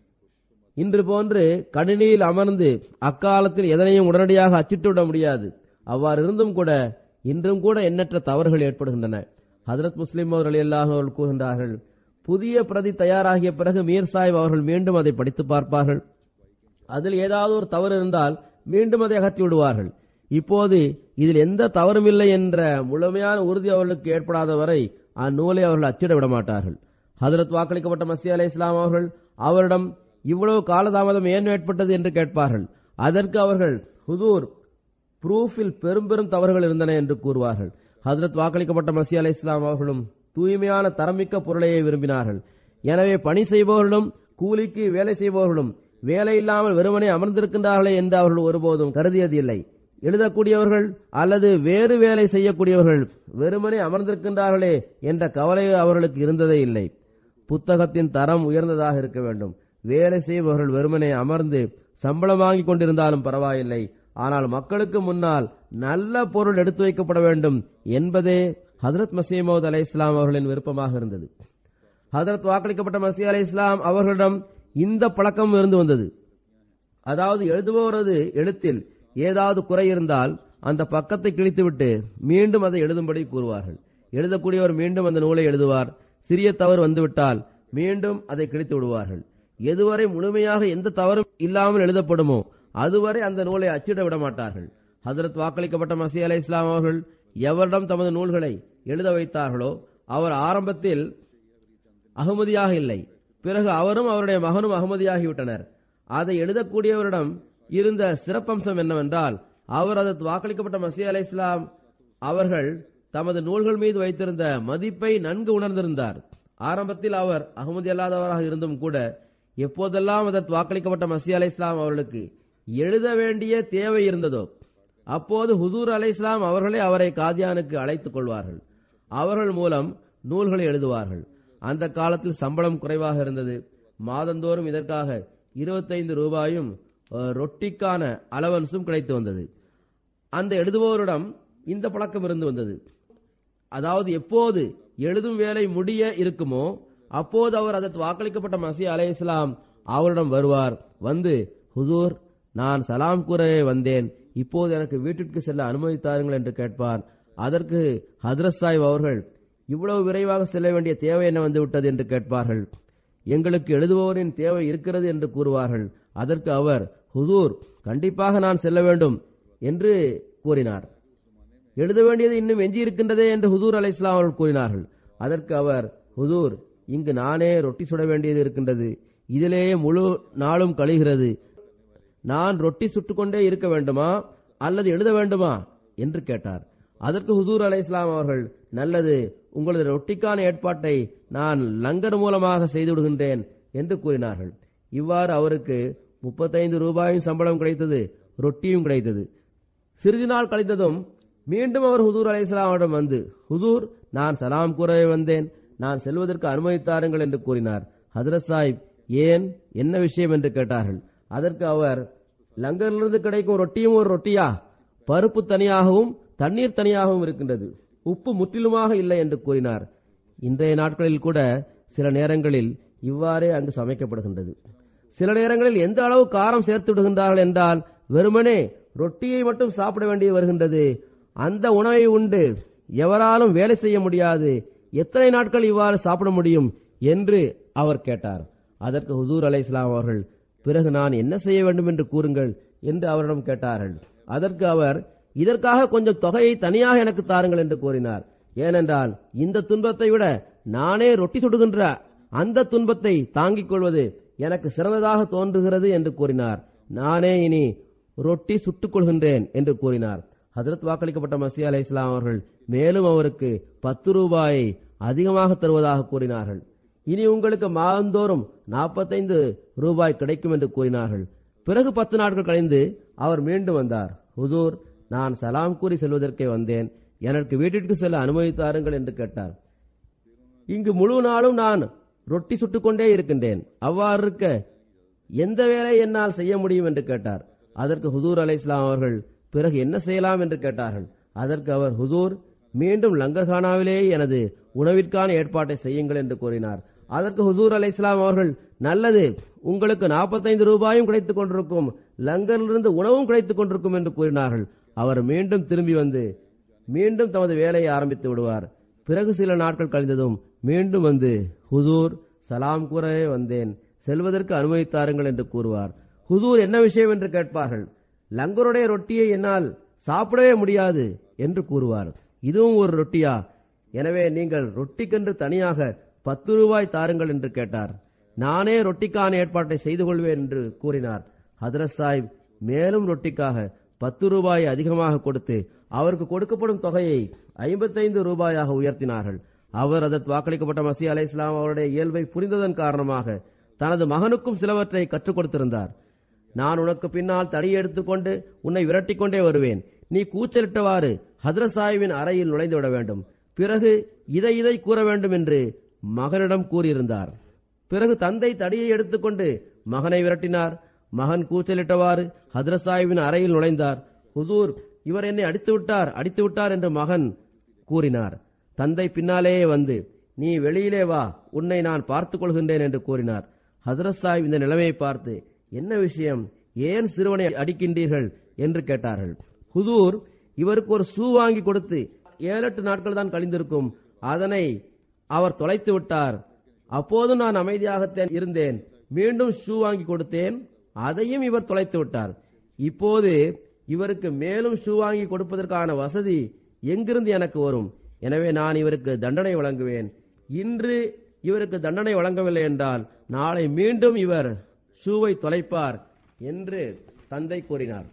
இன்று போன்று கணினியில் அமர்ந்து அக்காலத்தில் எதனையும் உடனடியாக அச்சிட்டுவிட முடியாது அவ்வாறு இருந்தும் கூட இன்றும் கூட எண்ணற்ற தவறுகள் ஏற்படுகின்றன ஹதரத் முஸ்லிம் அவர்கள் எல்லாரும் கூறுகின்றார்கள் புதிய பிரதி தயாராகிய பிறகு மீர் சாஹிப் அவர்கள் மீண்டும் அதை படித்து பார்ப்பார்கள் அதில் ஏதாவது ஒரு தவறு இருந்தால் மீண்டும் அதை அகற்றி விடுவார்கள் இப்போது இதில் எந்த தவறும் இல்லை என்ற முழுமையான உறுதி அவர்களுக்கு ஏற்படாத வரை அந்நூலை அவர்கள் அச்சிட விட மாட்டார்கள் ஹதரத் வாக்களிக்கப்பட்ட மசி அலை இஸ்லாம் அவர்கள் அவரிடம் இவ்வளவு காலதாமதம் ஏன் ஏற்பட்டது என்று கேட்பார்கள் அதற்கு அவர்கள் ஹுதூர் ப்ரூஃபில் பெரும் பெரும் தவறுகள் இருந்தன என்று கூறுவார்கள் ஹதரத் வாக்களிக்கப்பட்ட மசி அலை இஸ்லாம் அவர்களும் தூய்மையான தரமிக்க பொருளையே விரும்பினார்கள் எனவே பணி செய்பவர்களும் கூலிக்கு வேலை செய்பவர்களும் வேலை இல்லாமல் வெறுமனே அமர்ந்திருக்கின்றார்களே என்று அவர்கள் ஒருபோதும் கருதியது இல்லை எழுதக்கூடியவர்கள் அல்லது வேறு வேலை செய்யக்கூடியவர்கள் வெறுமனே அமர்ந்திருக்கின்றார்களே என்ற கவலை அவர்களுக்கு இருந்ததே இல்லை புத்தகத்தின் தரம் உயர்ந்ததாக இருக்க வேண்டும் வேலை செய்பவர்கள் வெறுமனே அமர்ந்து சம்பளம் வாங்கிக் கொண்டிருந்தாலும் பரவாயில்லை ஆனால் மக்களுக்கு முன்னால் நல்ல பொருள் எடுத்து வைக்கப்பட வேண்டும் என்பதே ஹதரத் மசீமோத் அலை இஸ்லாம் அவர்களின் விருப்பமாக இருந்தது ஹதரத் வாக்களிக்கப்பட்ட மசி அலை இஸ்லாம் அவர்களிடம் இந்த பழக்கம் இருந்து வந்தது அதாவது எழுதுபவரது எழுத்தில் ஏதாவது குறை இருந்தால் அந்த பக்கத்தை கிழித்துவிட்டு மீண்டும் அதை எழுதும்படி கூறுவார்கள் எழுதக்கூடியவர் மீண்டும் அந்த நூலை எழுதுவார் சிறிய தவறு வந்துவிட்டால் மீண்டும் அதை கிழித்து விடுவார்கள் எதுவரை முழுமையாக எந்த தவறும் இல்லாமல் எழுதப்படுமோ அதுவரை அந்த நூலை அச்சிட விட மாட்டார்கள் ஹதரத் வாக்களிக்கப்பட்ட மசி அலை இஸ்லாம் அவர்கள் எவரிடம் தமது நூல்களை எழுத வைத்தார்களோ அவர் ஆரம்பத்தில் அகமதியாக இல்லை பிறகு அவரும் அவருடைய மகனும் அகமதியாகிவிட்டனர் அதை எழுதக்கூடியவரிடம் இருந்த சிறப்பம்சம் என்னவென்றால் அவர் அதற்கு வாக்களிக்கப்பட்ட மசி அலை இஸ்லாம் அவர்கள் தமது நூல்கள் மீது வைத்திருந்த மதிப்பை நன்கு உணர்ந்திருந்தார் ஆரம்பத்தில் அவர் அகமதி அல்லாதவராக இருந்தும் கூட எப்போதெல்லாம் அதற்கு வாக்களிக்கப்பட்ட மசி அலை இஸ்லாம் அவர்களுக்கு எழுத வேண்டிய தேவை இருந்ததோ அப்போது ஹுசூர் அலை இஸ்லாம் அவர்களே அவரை காதியானுக்கு அழைத்துக் கொள்வார்கள் அவர்கள் மூலம் நூல்களை எழுதுவார்கள் அந்த காலத்தில் சம்பளம் குறைவாக இருந்தது மாதந்தோறும் இதற்காக இருபத்தைந்து ரூபாயும் அஹ், ரொட்டிக்கான அலவன்ஸும் கிடைத்து வந்தது அந்த எழுதுபவரிடம் இந்த பழக்கம் இருந்து வந்தது அதாவது எப்போது எழுதும் வேலை முடிய இருக்குமோ அப்போது அவர் அதற்கு வாக்களிக்கப்பட்ட மசி அலை இஸ்லாம் அவரிடம் வருவார் வந்து ஹுசூர் நான் சலாம் கூறவே வந்தேன் இப்போது எனக்கு வீட்டிற்கு செல்ல அனுமதித்தாருங்கள் என்று கேட்பார் அதற்கு ஹதரத் சாஹிப் அவர்கள் இவ்வளவு விரைவாக செல்ல வேண்டிய தேவை என்ன வந்து விட்டது என்று கேட்பார்கள் எங்களுக்கு எழுதுபவரின் தேவை இருக்கிறது என்று கூறுவார்கள் அதற்கு அவர் ஹுசூர் கண்டிப்பாக நான் செல்ல வேண்டும் என்று கூறினார் எழுத வேண்டியது இன்னும் எஞ்சி இருக்கின்றதே என்று ஹுதூர் அலை இஸ்லாம் அவர்கள் கூறினார்கள் அதற்கு அவர் ஹுதூர் இங்கு நானே ரொட்டி சுட வேண்டியது இருக்கின்றது இதிலேயே முழு நாளும் கழிகிறது நான் ரொட்டி சுட்டுக்கொண்டே இருக்க வேண்டுமா அல்லது எழுத வேண்டுமா என்று கேட்டார் அதற்கு ஹுசூர் அலை இஸ்லாம் அவர்கள் நல்லது உங்களது ரொட்டிக்கான ஏற்பாட்டை நான் லங்கர் மூலமாக செய்து விடுகின்றேன் என்று கூறினார்கள் இவ்வாறு அவருக்கு முப்பத்தைந்து ரூபாயும் சம்பளம் கிடைத்தது ரொட்டியும் கிடைத்தது சிறிது நாள் கழித்ததும் மீண்டும் அவர் ஹுதூர் அலைஹிஸ்ஸலாம் அவரிடம் வந்து ஹுதூர் நான் சலாம் கூறவே வந்தேன் நான் செல்வதற்கு அனுமதித்தாருங்கள் என்று கூறினார் ஹதரத் சாஹிப் ஏன் என்ன விஷயம் என்று கேட்டார்கள் அதற்கு அவர் லங்கரிலிருந்து கிடைக்கும் ரொட்டியும் ஒரு ரொட்டியா பருப்பு தனியாகவும் தண்ணீர் தனியாகவும் இருக்கின்றது உப்பு முற்றிலுமாக இல்லை என்று கூறினார் இன்றைய நாட்களில் கூட சில நேரங்களில் இவ்வாறே அங்கு சமைக்கப்படுகின்றது சில நேரங்களில் எந்த அளவு காரம் சேர்த்து விடுகின்றார்கள் என்றால் வெறுமனே ரொட்டியை மட்டும் சாப்பிட வேண்டி வருகின்றது அந்த உணவை உண்டு எவராலும் வேலை செய்ய முடியாது எத்தனை நாட்கள் இவ்வாறு சாப்பிட முடியும் என்று அவர் கேட்டார் அதற்கு ஹுசூர் அலை இஸ்லாம் அவர்கள் பிறகு நான் என்ன செய்ய வேண்டும் என்று கூறுங்கள் என்று அவரிடம் கேட்டார்கள் அதற்கு அவர் இதற்காக கொஞ்சம் தொகையை தனியாக எனக்கு தாருங்கள் என்று கூறினார் ஏனென்றால் இந்த துன்பத்தை விட நானே ரொட்டி சுடுகின்ற அந்த துன்பத்தை தாங்கிக் கொள்வது எனக்கு சிறந்ததாக தோன்றுகிறது என்று கூறினார் நானே இனி ரொட்டி சுட்டுக் கொள்கின்றேன் என்று கூறினார் ஹதரத் வாக்களிக்கப்பட்ட மசி அலை இஸ்லாம் அவர்கள் மேலும் அவருக்கு பத்து ரூபாயை அதிகமாக தருவதாக கூறினார்கள் இனி உங்களுக்கு மாதந்தோறும் நாற்பத்தைந்து ரூபாய் கிடைக்கும் என்று கூறினார்கள் பிறகு பத்து நாட்கள் கழிந்து அவர் மீண்டும் வந்தார் ஹுசூர் நான் சலாம் கூறி செல்வதற்கே வந்தேன் எனக்கு வீட்டிற்கு செல்ல அனுமதித்தாருங்கள் என்று கேட்டார் இங்கு முழு நாளும் நான் ரொட்டி சுட்டுக்கொண்டே இருக்கின்றேன் அவ்வாறு இருக்க எந்த வேலை என்னால் செய்ய முடியும் என்று கேட்டார் அதற்கு ஹுசூர் அலை இஸ்லாம் அவர்கள் பிறகு என்ன செய்யலாம் என்று கேட்டார்கள் அதற்கு அவர் ஹுசூர் மீண்டும் லங்கர்கானாவிலே எனது உணவிற்கான ஏற்பாட்டை செய்யுங்கள் என்று கூறினார் அதற்கு ஹுசூர் அலை இஸ்லாம் அவர்கள் நல்லது உங்களுக்கு நாற்பத்தைந்து ரூபாயும் கிடைத்துக் கொண்டிருக்கும் லங்கரிலிருந்து உணவும் கிடைத்துக் கொண்டிருக்கும் என்று கூறினார்கள் அவர் மீண்டும் திரும்பி வந்து மீண்டும் தமது வேலையை ஆரம்பித்து விடுவார் பிறகு சில நாட்கள் கழிந்ததும் மீண்டும் வந்து ஹுசூர் சலாம் கூறவே வந்தேன் செல்வதற்கு அனுமதித்தாருங்கள் என்று கூறுவார் ஹுசூர் என்ன விஷயம் என்று கேட்பார்கள் லங்கருடைய ரொட்டியை என்னால் சாப்பிடவே முடியாது என்று கூறுவார் இதுவும் ஒரு ரொட்டியா எனவே நீங்கள் ரொட்டிக்கென்று தனியாக பத்து ரூபாய் தாருங்கள் என்று கேட்டார் நானே ரொட்டிக்கான ஏற்பாட்டை செய்து கொள்வேன் என்று கூறினார் ஹதரத் சாஹிப் மேலும் ரொட்டிக்காக பத்து ரூபாய் அதிகமாக கொடுத்து அவருக்கு கொடுக்கப்படும் தொகையை ஐம்பத்தைந்து ரூபாயாக உயர்த்தினார்கள் அவர் அதற்கு வாக்களிக்கப்பட்ட மசி அலை இஸ்லாம் அவருடைய இயல்பை புரிந்ததன் காரணமாக தனது மகனுக்கும் சிலவற்றை கற்றுக் கொடுத்திருந்தார் நான் உனக்கு பின்னால் தடியை எடுத்துக்கொண்டு உன்னை விரட்டிக் கொண்டே வருவேன் நீ கூச்சலிட்டவாறு ஹதரத் சாஹிபின் அறையில் நுழைந்து விட வேண்டும் பிறகு இதை இதை கூற வேண்டும் என்று மகனிடம் கூறியிருந்தார் பிறகு தந்தை தடியை எடுத்துக்கொண்டு மகனை விரட்டினார் மகன் கூச்சலிட்டவாறு ஹதரத் சாஹிபின் அறையில் நுழைந்தார் ஹுசூர் இவர் என்னை அடித்து விட்டார் அடித்து விட்டார் என்று மகன் கூறினார் தந்தை பின்னாலேயே வந்து நீ வெளியிலே வா உன்னை நான் பார்த்துக் கொள்கின்றேன் என்று கூறினார் ஹசரத் சாஹிப் இந்த நிலைமையை பார்த்து என்ன விஷயம் ஏன் சிறுவனை அடிக்கின்றீர்கள் என்று கேட்டார்கள் ஹுதூர் இவருக்கு ஒரு ஷூ வாங்கி கொடுத்து ஏழு எட்டு நாட்கள் தான் கழிந்திருக்கும் அதனை அவர் தொலைத்து விட்டார் அப்போது நான் அமைதியாகத்தான் இருந்தேன் மீண்டும் ஷூ வாங்கி கொடுத்தேன் அதையும் இவர் தொலைத்து விட்டார் இப்போது இவருக்கு மேலும் ஷூ வாங்கி கொடுப்பதற்கான வசதி எங்கிருந்து எனக்கு வரும் எனவே நான் இவருக்கு தண்டனை வழங்குவேன் இன்று இவருக்கு தண்டனை வழங்கவில்லை என்றால் நாளை மீண்டும் இவர் ஷூவை தொலைப்பார் என்று தந்தை கூறினார்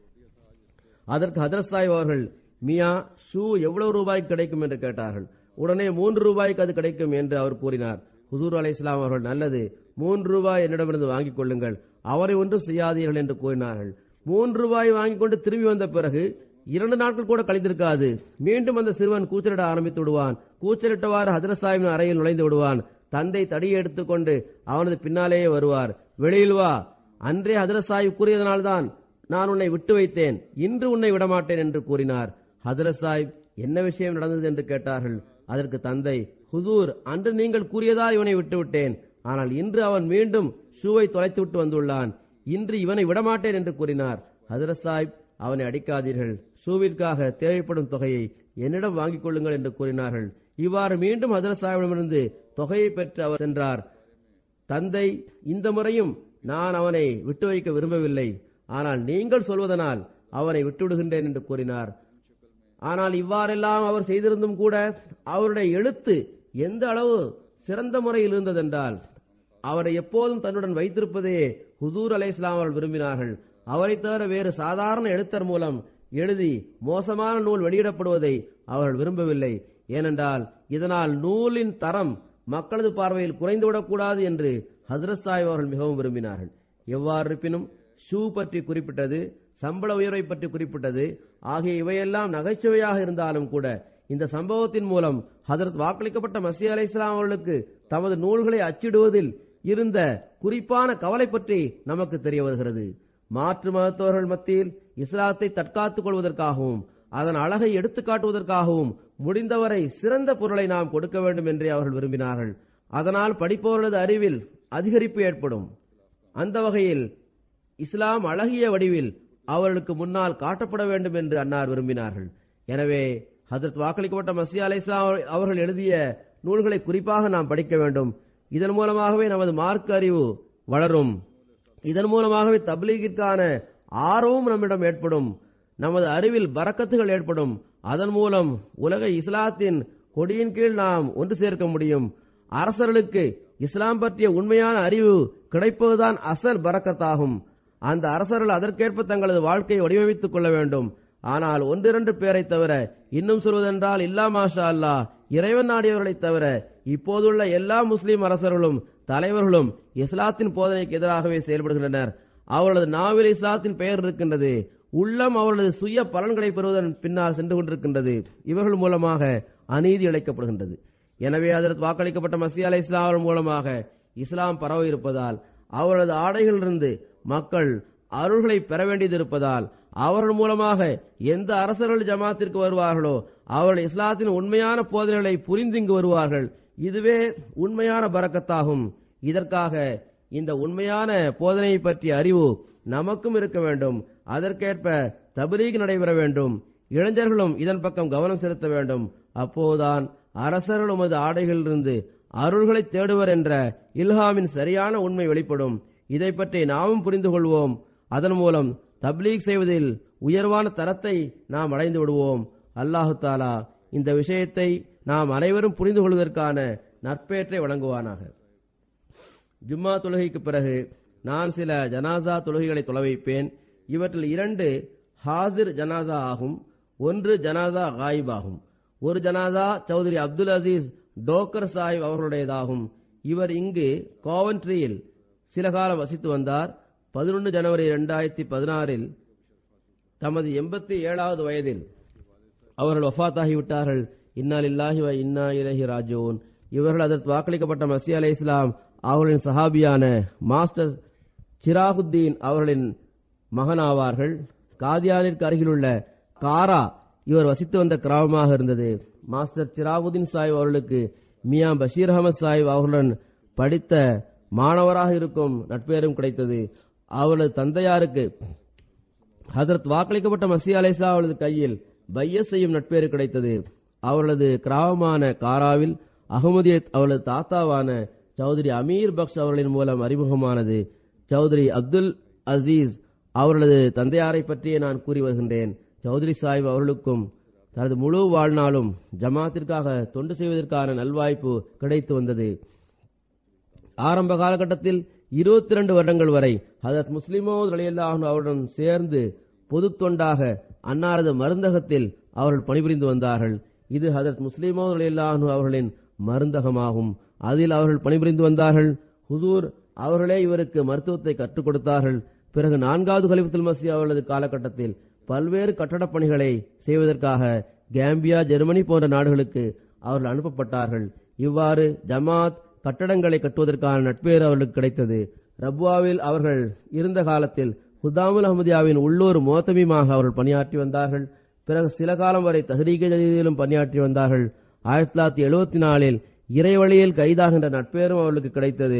அதற்கு ஹதரத் சாஹிப் அவர்கள் மியா ஷூ எவ்வளவு ரூபாய்க்கு கிடைக்கும் என்று கேட்டார்கள் உடனே மூன்று ரூபாய்க்கு அது கிடைக்கும் என்று அவர் கூறினார் ஹுதூர் அலை இஸ்லாம் அவர்கள் நல்லது மூன்று ரூபாய் என்னிடமிருந்து வாங்கிக் கொள்ளுங்கள் அவரை ஒன்றும் செய்யாதீர்கள் என்று கூறினார்கள் மூன்று ரூபாய் வாங்கிக் கொண்டு திரும்பி வந்த பிறகு இரண்டு நாட்கள் கூட கழிந்திருக்காது மீண்டும் அந்த சிறுவன் கூச்சலிட ஆரம்பித்து விடுவான் கூச்சலிட்டவாறு ஹதரத் சாஹிபின் அறையில் நுழைந்து விடுவான் தந்தை தடியை எடுத்துக்கொண்டு அவனது பின்னாலேயே வருவார் வெளியில் வா அன்றே ஹதரத் சாஹிப் கூறியதனால்தான் நான் உன்னை விட்டு வைத்தேன் இன்று உன்னை விடமாட்டேன் என்று கூறினார் ஹதரத் சாஹிப் என்ன விஷயம் நடந்தது என்று கேட்டார்கள் அதற்கு தந்தை ஹுதூர் அன்று நீங்கள் கூறியதால் இவனை விட்டுவிட்டேன் ஆனால் இன்று அவன் மீண்டும் ஷூவை தொலைத்து விட்டு வந்துள்ளான் இன்று இவனை விடமாட்டேன் என்று கூறினார் ஹதரத் சாஹிப் அவனை அடிக்காதீர்கள் ஷூவிற்காக தேவைப்படும் தொகையை என்னிடம் வாங்கிக் கொள்ளுங்கள் என்று கூறினார்கள் இவ்வாறு மீண்டும் ஹதரத் சாஹிபிடமிருந்து தொகையை பெற்று அவர் சென்றார் தந்தை இந்த முறையும் நான் அவனை விட்டு வைக்க விரும்பவில்லை ஆனால் நீங்கள் சொல்வதனால் அவனை விட்டுவிடுகின்றேன் என்று கூறினார் ஆனால் இவ்வாறெல்லாம் அவர் செய்திருந்தும் கூட அவருடைய எழுத்து எந்த அளவு சிறந்த முறையில் இருந்ததென்றால் அவரை எப்போதும் தன்னுடன் வைத்திருப்பதே ஹுசூர் அலை இஸ்லாம் அவர்கள் விரும்பினார்கள் அவரை தவிர வேறு சாதாரண எழுத்தர் மூலம் எழுதி மோசமான நூல் வெளியிடப்படுவதை அவர்கள் விரும்பவில்லை ஏனென்றால் இதனால் நூலின் தரம் மக்களது பார்வையில் குறைந்துவிடக்கூடாது என்று ஹசரத் சாஹிப் அவர்கள் மிகவும் விரும்பினார்கள் எவ்வாறு இருப்பினும் ஷூ பற்றி குறிப்பிட்டது சம்பள உயர்வை பற்றி குறிப்பிட்டது ஆகிய இவையெல்லாம் நகைச்சுவையாக இருந்தாலும் கூட இந்த சம்பவத்தின் மூலம் ஹதரத் வாக்களிக்கப்பட்ட மசி அலை இஸ்லாம் அவர்களுக்கு தமது நூல்களை அச்சிடுவதில் இருந்த குறிப்பான கவலை பற்றி நமக்கு தெரிய வருகிறது மாற்று மதத்தவர்கள் மத்தியில் இஸ்லாத்தை தற்காத்துக் கொள்வதற்காகவும் அதன் அழகை எடுத்துக் காட்டுவதற்காகவும் முடிந்தவரை சிறந்த பொருளை நாம் கொடுக்க வேண்டும் என்றே அவர்கள் விரும்பினார்கள் அதனால் படிப்பவர்களது அறிவில் அதிகரிப்பு ஏற்படும் அந்த வகையில் இஸ்லாம் அழகிய வடிவில் அவர்களுக்கு முன்னால் காட்டப்பட வேண்டும் என்று அன்னார் விரும்பினார்கள் எனவே ஹதரத் வாக்களிக்கப்பட்ட மசி அலை இஸ்லாம் அவர்கள் எழுதிய நூல்களை குறிப்பாக நாம் படிக்க வேண்டும் இதன் மூலமாகவே நமது மார்க்க அறிவு வளரும் இதன் மூலமாகவே தப்லீகிற்கான ஆர்வமும் நம்மிடம் ஏற்படும் நமது அறிவில் பறக்கத்துகள் ஏற்படும் அதன் மூலம் உலக இஸ்லாத்தின் கொடியின் கீழ் நாம் ஒன்று சேர்க்க முடியும் அரசர்களுக்கு இஸ்லாம் பற்றிய உண்மையான அறிவு கிடைப்பதுதான் அசல் பறக்கத்தாகும் அந்த அரசர்கள் அதற்கேற்ப தங்களது வாழ்க்கையை வடிவமைத்துக் கொள்ள வேண்டும் ஆனால் ஒன்றிரண்டு பேரை தவிர இன்னும் சொல்வதென்றால் இல்லா மாஷா அல்லா இறைவன் நாடியவர்களைத் தவிர இப்போதுள்ள எல்லா முஸ்லிம் அரசர்களும் தலைவர்களும் இஸ்லாத்தின் போதனைக்கு எதிராகவே செயல்படுகின்றனர் அவர்களது நாவில் இஸ்லாத்தின் பெயர் இருக்கின்றது உள்ளம் அவர்களது சுய பலன்களை பெறுவதன் பின்னால் சென்று கொண்டிருக்கின்றது இவர்கள் மூலமாக அநீதி இழைக்கப்படுகின்றது எனவே அதற்கு வாக்களிக்கப்பட்ட மசி அலை இஸ்லாம் மூலமாக இஸ்லாம் பரவ இருப்பதால் அவரது ஆடைகளிலிருந்து மக்கள் அருள்களை பெற வேண்டியது இருப்பதால் அவர்கள் மூலமாக எந்த அரசர்கள் ஜமாத்திற்கு வருவார்களோ அவர்கள் இஸ்லாத்தின் உண்மையான போதனைகளை புரிந்து இங்கு வருவார்கள் இதுவே உண்மையான பறக்கத்தாகும் இதற்காக இந்த உண்மையான போதனையை பற்றிய அறிவு நமக்கும் இருக்க வேண்டும் அதற்கேற்ப தபரீக் நடைபெற வேண்டும் இளைஞர்களும் இதன் பக்கம் கவனம் செலுத்த வேண்டும் அப்போதுதான் அரசர்கள் உமது ஆடைகளிலிருந்து அருள்களை தேடுவர் என்ற இல்ஹாமின் சரியான உண்மை வெளிப்படும் இதை பற்றி நாமும் புரிந்து கொள்வோம் அதன் மூலம் தப்லீக் செய்வதில் உயர்வான தரத்தை நாம் அடைந்து விடுவோம் அல்லாஹு தாலா இந்த விஷயத்தை நாம் அனைவரும் புரிந்து கொள்வதற்கான நற்பேற்றை வழங்குவானாக ஜும்மா தொழுகைக்கு பிறகு நான் சில ஜனாசா தொழுகைகளை தொலை வைப்பேன் இவற்றில் இரண்டு ஹாசிர் ஜனாசா ஆகும் ஒன்று ஜனாசா காயிப் ஆகும் ஒரு ஜனாசா சௌதரி அப்துல் அசீஸ் டோக்கர் சாஹிப் அவர்களுடையதாகும் இவர் இங்கு கோவன்ட்ரியில் சில காலம் வசித்து வந்தார் பதினொன்று ஜனவரி இரண்டாயிரத்தி பதினாறில் தமது எண்பத்தி ஏழாவது வயதில் அவர்கள் வஃத்தாகிவிட்டார்கள் இன்னால் இல்லாஹி வ இன்னா இலஹி ராஜோன் இவர்கள் அதற்கு வாக்களிக்கப்பட்ட மசி அலை இஸ்லாம் அவர்களின் சஹாபியான மாஸ்டர் சிராகுத்தீன் அவர்களின் மகனாவார்கள் காதியானிற்கு அருகிலுள்ள காரா இவர் வசித்து வந்த கிராமமாக இருந்தது மாஸ்டர் சிராகுதீன் சாஹிப் அவர்களுக்கு மியா பஷீர் அகமது சாஹிப் அவர்களுடன் படித்த மாணவராக இருக்கும் நட்பேரும் கிடைத்தது அவரது தந்தையாருக்கு ஹதரத் வாக்களிக்கப்பட்ட மசி அலைசா அவளது கையில் பைய செய்யும் நட்பேறு கிடைத்தது அவளது கிராமமான காராவில் அகமதியத் அவளது தாத்தாவான சௌதரி அமீர் பக்ஷ் அவர்களின் மூலம் அறிமுகமானது சௌதரி அப்துல் அசீஸ் அவர்களது தந்தையாரை பற்றியே நான் கூறி வருகின்றேன் சௌதரி சாஹிப் அவர்களுக்கும் தனது முழு வாழ்நாளும் ஜமாத்திற்காக தொண்டு செய்வதற்கான நல்வாய்ப்பு கிடைத்து வந்தது ஆரம்ப காலகட்டத்தில் இருபத்தி இரண்டு வருடங்கள் வரை ஹதரத் முஸ்லிமோ அலியல்லாஹ் அவருடன் சேர்ந்து பொது தொண்டாக அன்னாரது மருந்தகத்தில் அவர்கள் பணிபுரிந்து வந்தார்கள் இது ஹதரத் முஸ்லிமோ அலியல்லாஹ் அவர்களின் மருந்தகமாகும் அதில் அவர்கள் பணிபுரிந்து வந்தார்கள் ஹுசூர் அவர்களே இவருக்கு மருத்துவத்தை கற்றுக் கொடுத்தார்கள் பிறகு நான்காவது கலிபத்துல் மசி அவர்களது காலகட்டத்தில் பல்வேறு கட்டடப் பணிகளை செய்வதற்காக கேம்பியா ஜெர்மனி போன்ற நாடுகளுக்கு அவர்கள் அனுப்பப்பட்டார்கள் இவ்வாறு ஜமாத் கட்டடங்களை கட்டுவதற்கான நட்பேறு அவர்களுக்கு கிடைத்தது ரப்வாவில் அவர்கள் இருந்த காலத்தில் ஹுதாமுல் அஹமதியாவின் உள்ளூர் மோத்தமிமாக அவர்கள் பணியாற்றி வந்தார்கள் பிறகு சில காலம் வரை தஹரீக ஜதீதிலும் பணியாற்றி வந்தார்கள் ஆயிரத்தி தொள்ளாயிரத்தி எழுபத்தி நாலில் இறைவழியில் கைதாகின்ற நட்பேரும் அவர்களுக்கு கிடைத்தது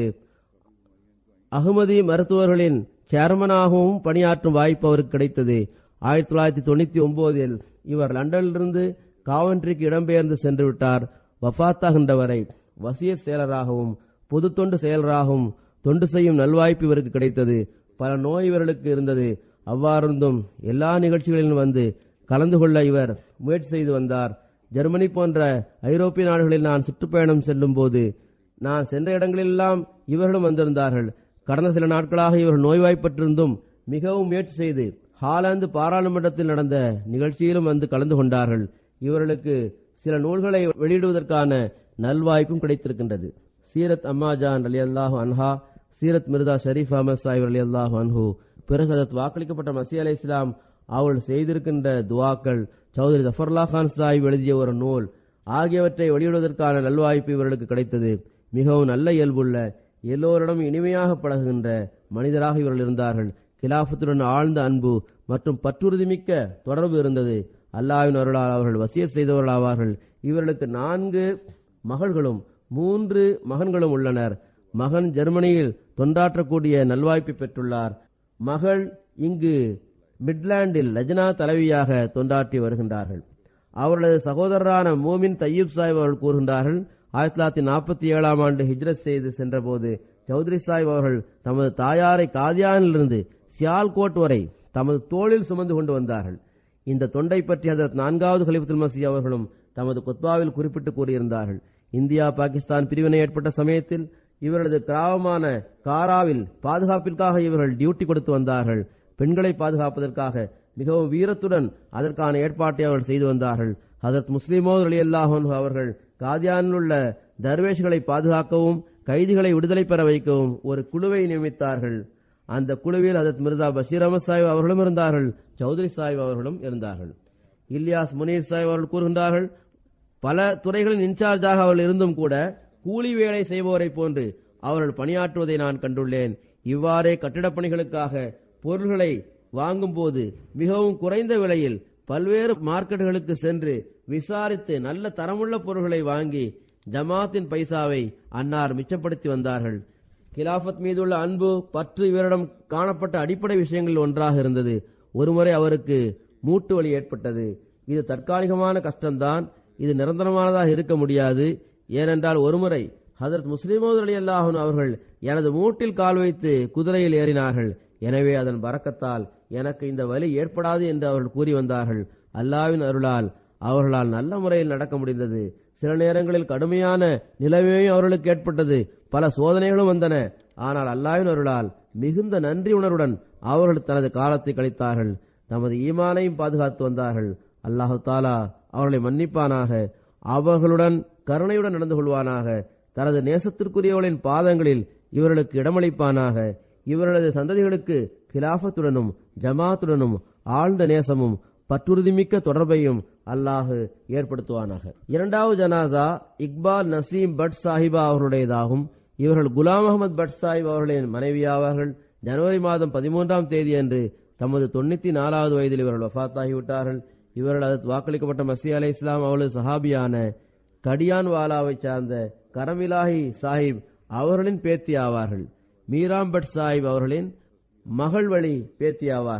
அகமதி மருத்துவர்களின் சேர்மனாகவும் பணியாற்றும் வாய்ப்பு அவருக்கு கிடைத்தது ஆயிரத்தி தொள்ளாயிரத்தி தொண்ணூத்தி ஒன்பதில் இவர் லண்டனிலிருந்து காவன்ட்ரிக்கு இடம்பெயர்ந்து சென்று விட்டார் வஃத்தாகின்ற வரை வசிய செயலராகவும் பொது தொண்டு செயலராகவும் தொண்டு செய்யும் நல்வாய்ப்பு இவருக்கு கிடைத்தது பல நோய் இவர்களுக்கு இருந்தது அவ்வாறிருந்தும் எல்லா நிகழ்ச்சிகளிலும் வந்து கலந்து கொள்ள இவர் முயற்சி செய்து வந்தார் ஜெர்மனி போன்ற ஐரோப்பிய நாடுகளில் நான் சுற்றுப்பயணம் செல்லும் போது நான் சென்ற இடங்களெல்லாம் இவர்களும் வந்திருந்தார்கள் கடந்த சில நாட்களாக இவர்கள் நோய்வாய்ப்பட்டிருந்தும் மிகவும் முயற்சி செய்து ஹாலாந்து பாராளுமன்றத்தில் நடந்த நிகழ்ச்சியிலும் வந்து கலந்து கொண்டார்கள் இவர்களுக்கு சில நூல்களை வெளியிடுவதற்கான நல்வாய்ப்பும் கிடைத்திருக்கின்றது சீரத் அம்மாஜான் அலி அல்லாஹு அன்ஹா சீரத் மிர்தா ஷரீஃப் அஹமத் சாஹிப் அலி அல்லாஹு அன்ஹு பிறகு அதற்கு வாக்களிக்கப்பட்ட மசி அலி இஸ்லாம் அவர்கள் செய்திருக்கின்ற துவாக்கள் சௌதரி ஜஃபர்லா கான் சாஹிப் எழுதிய ஒரு நூல் ஆகியவற்றை வெளியிடுவதற்கான நல்வாய்ப்பு இவர்களுக்கு கிடைத்தது மிகவும் நல்ல இயல்புள்ள எல்லோரிடம் இனிமையாக பழகுகின்ற மனிதராக இவர்கள் இருந்தார்கள் கிலாபத்துடன் ஆழ்ந்த அன்பு மற்றும் பற்றுறுதிமிக்க தொடர்பு இருந்தது அல்லாவின் அருளால் அவர்கள் வசிய செய்தவர்கள் ஆவார்கள் இவர்களுக்கு நான்கு மகள்களும் மூன்று மகன்களும் உள்ளனர் மகன் ஜெர்மனியில் தொண்டாற்றக்கூடிய நல்வாய்ப்பு பெற்றுள்ளார் மகள் இங்கு மிட்லாண்டில் லஜ்னா தலைவியாக தொண்டாற்றி வருகின்றார்கள் அவர்களது சகோதரரான மோமின் தையீப் சாஹிப் அவர்கள் கூறுகின்றார்கள் ஆயிரத்தி தொள்ளாயிரத்தி நாற்பத்தி ஏழாம் ஆண்டு ஹிஜ்ரத் செய்து சென்றபோது சௌத்ரி சாஹிப் அவர்கள் தமது தாயாரை காதியானிலிருந்து சியால்கோட் வரை தமது தோளில் சுமந்து கொண்டு வந்தார்கள் இந்த தொண்டை பற்றி ஹதரத் நான்காவது கலிஃபத்துல் மசி அவர்களும் தமது குத்பாவில் குறிப்பிட்டு கூறியிருந்தார்கள் இந்தியா பாகிஸ்தான் பிரிவினை ஏற்பட்ட சமயத்தில் இவரது கிராமமான காராவில் பாதுகாப்பிற்காக இவர்கள் டியூட்டி கொடுத்து வந்தார்கள் பெண்களை பாதுகாப்பதற்காக மிகவும் வீரத்துடன் அதற்கான ஏற்பாட்டை அவர்கள் செய்து வந்தார்கள் ஹதரத் முஸ்லிமோ அலி அல்லாஹன் அவர்கள் காதியானில் உள்ள தர்வேஷ்களை பாதுகாக்கவும் கைதிகளை விடுதலை பெற வைக்கவும் ஒரு குழுவை நியமித்தார்கள் அந்த குழுவில் ஹதரத் மிர்தா பஷீர் அஹமத் சாஹிப் அவர்களும் இருந்தார்கள் சௌத்ரி சாஹிப் அவர்களும் இருந்தார்கள் இல்யாஸ் முனீர் சாஹிப் அவர்கள் கூறுகின்றார்கள் பல துறைகளின் இன்சார்ஜாக அவர்கள் இருந்தும் கூட கூலி வேலை செய்பவரை போன்று அவர்கள் பணியாற்றுவதை நான் கண்டுள்ளேன் இவ்வாறே கட்டிடப் பணிகளுக்காக பொருள்களை வாங்கும்போது மிகவும் குறைந்த விலையில் பல்வேறு மார்க்கெட்டுகளுக்கு சென்று விசாரித்து நல்ல தரமுள்ள பொருள்களை வாங்கி ஜமாத்தின் பைசாவை அன்னார் மிச்சப்படுத்தி வந்தார்கள் கிலாஃபத் மீதுள்ள அன்பு பற்று இவரிடம் காணப்பட்ட அடிப்படை விஷயங்களில் ஒன்றாக இருந்தது ஒருமுறை அவருக்கு மூட்டு வலி ஏற்பட்டது இது தற்காலிகமான கஷ்டம்தான் இது நிரந்தரமானதாக இருக்க முடியாது ஏனென்றால் ஒருமுறை ஹதரத் முஸ்லிமோது அலி அல்லாஹன் அவர்கள் எனது மூட்டில் கால் வைத்து குதிரையில் ஏறினார்கள் எனவே அதன் பறக்கத்தால் எனக்கு இந்த வலி ஏற்படாது என்று அவர்கள் கூறி வந்தார்கள் அல்லாவின் அருளால் அவர்களால் நல்ல முறையில் நடக்க முடிந்தது சில நேரங்களில் கடுமையான நிலைமையும் அவர்களுக்கு ஏற்பட்டது பல சோதனைகளும் வந்தன ஆனால் அல்லாவின் அருளால் மிகுந்த நன்றி உணர்வுடன் அவர்கள் தனது காலத்தை கழித்தார்கள் தமது ஈமானையும் பாதுகாத்து வந்தார்கள் அல்லாஹு தாலா அவர்களை மன்னிப்பானாக அவர்களுடன் கருணையுடன் நடந்து கொள்வானாக தனது நேசத்திற்குரியவர்களின் பாதங்களில் இவர்களுக்கு இடமளிப்பானாக இவர்களது சந்ததிகளுக்கு கிலாபத்துடனும் ஜமாத்துடனும் ஆழ்ந்த நேசமும் பற்றுறுதிமிக்க தொடர்பையும் அல்லாஹு ஏற்படுத்துவானாக இரண்டாவது ஜனாசா இக்பால் நசீம் பட் சாஹிபா அவர்களுடையதாகும் இவர்கள் குலாம் அகமது பட் சாஹிப் அவர்களின் மனைவியாவார்கள் ஜனவரி மாதம் பதிமூன்றாம் தேதி அன்று தமது தொண்ணூத்தி நாலாவது வயதில் இவர்கள் வஃத்தாகிவிட்டார்கள் இவர்கள் அதற்கு வாக்களிக்கப்பட்ட மசி அலை இஸ்லாம் அவர்களது சஹாபியான கடியான் வாலாவை சார்ந்த கரமிலாஹி சாஹிப் அவர்களின் பேத்தி ஆவார்கள் மீராம் பட் சாஹிப் அவர்களின் மகள் வழி பேத்தி ஆவார்கள்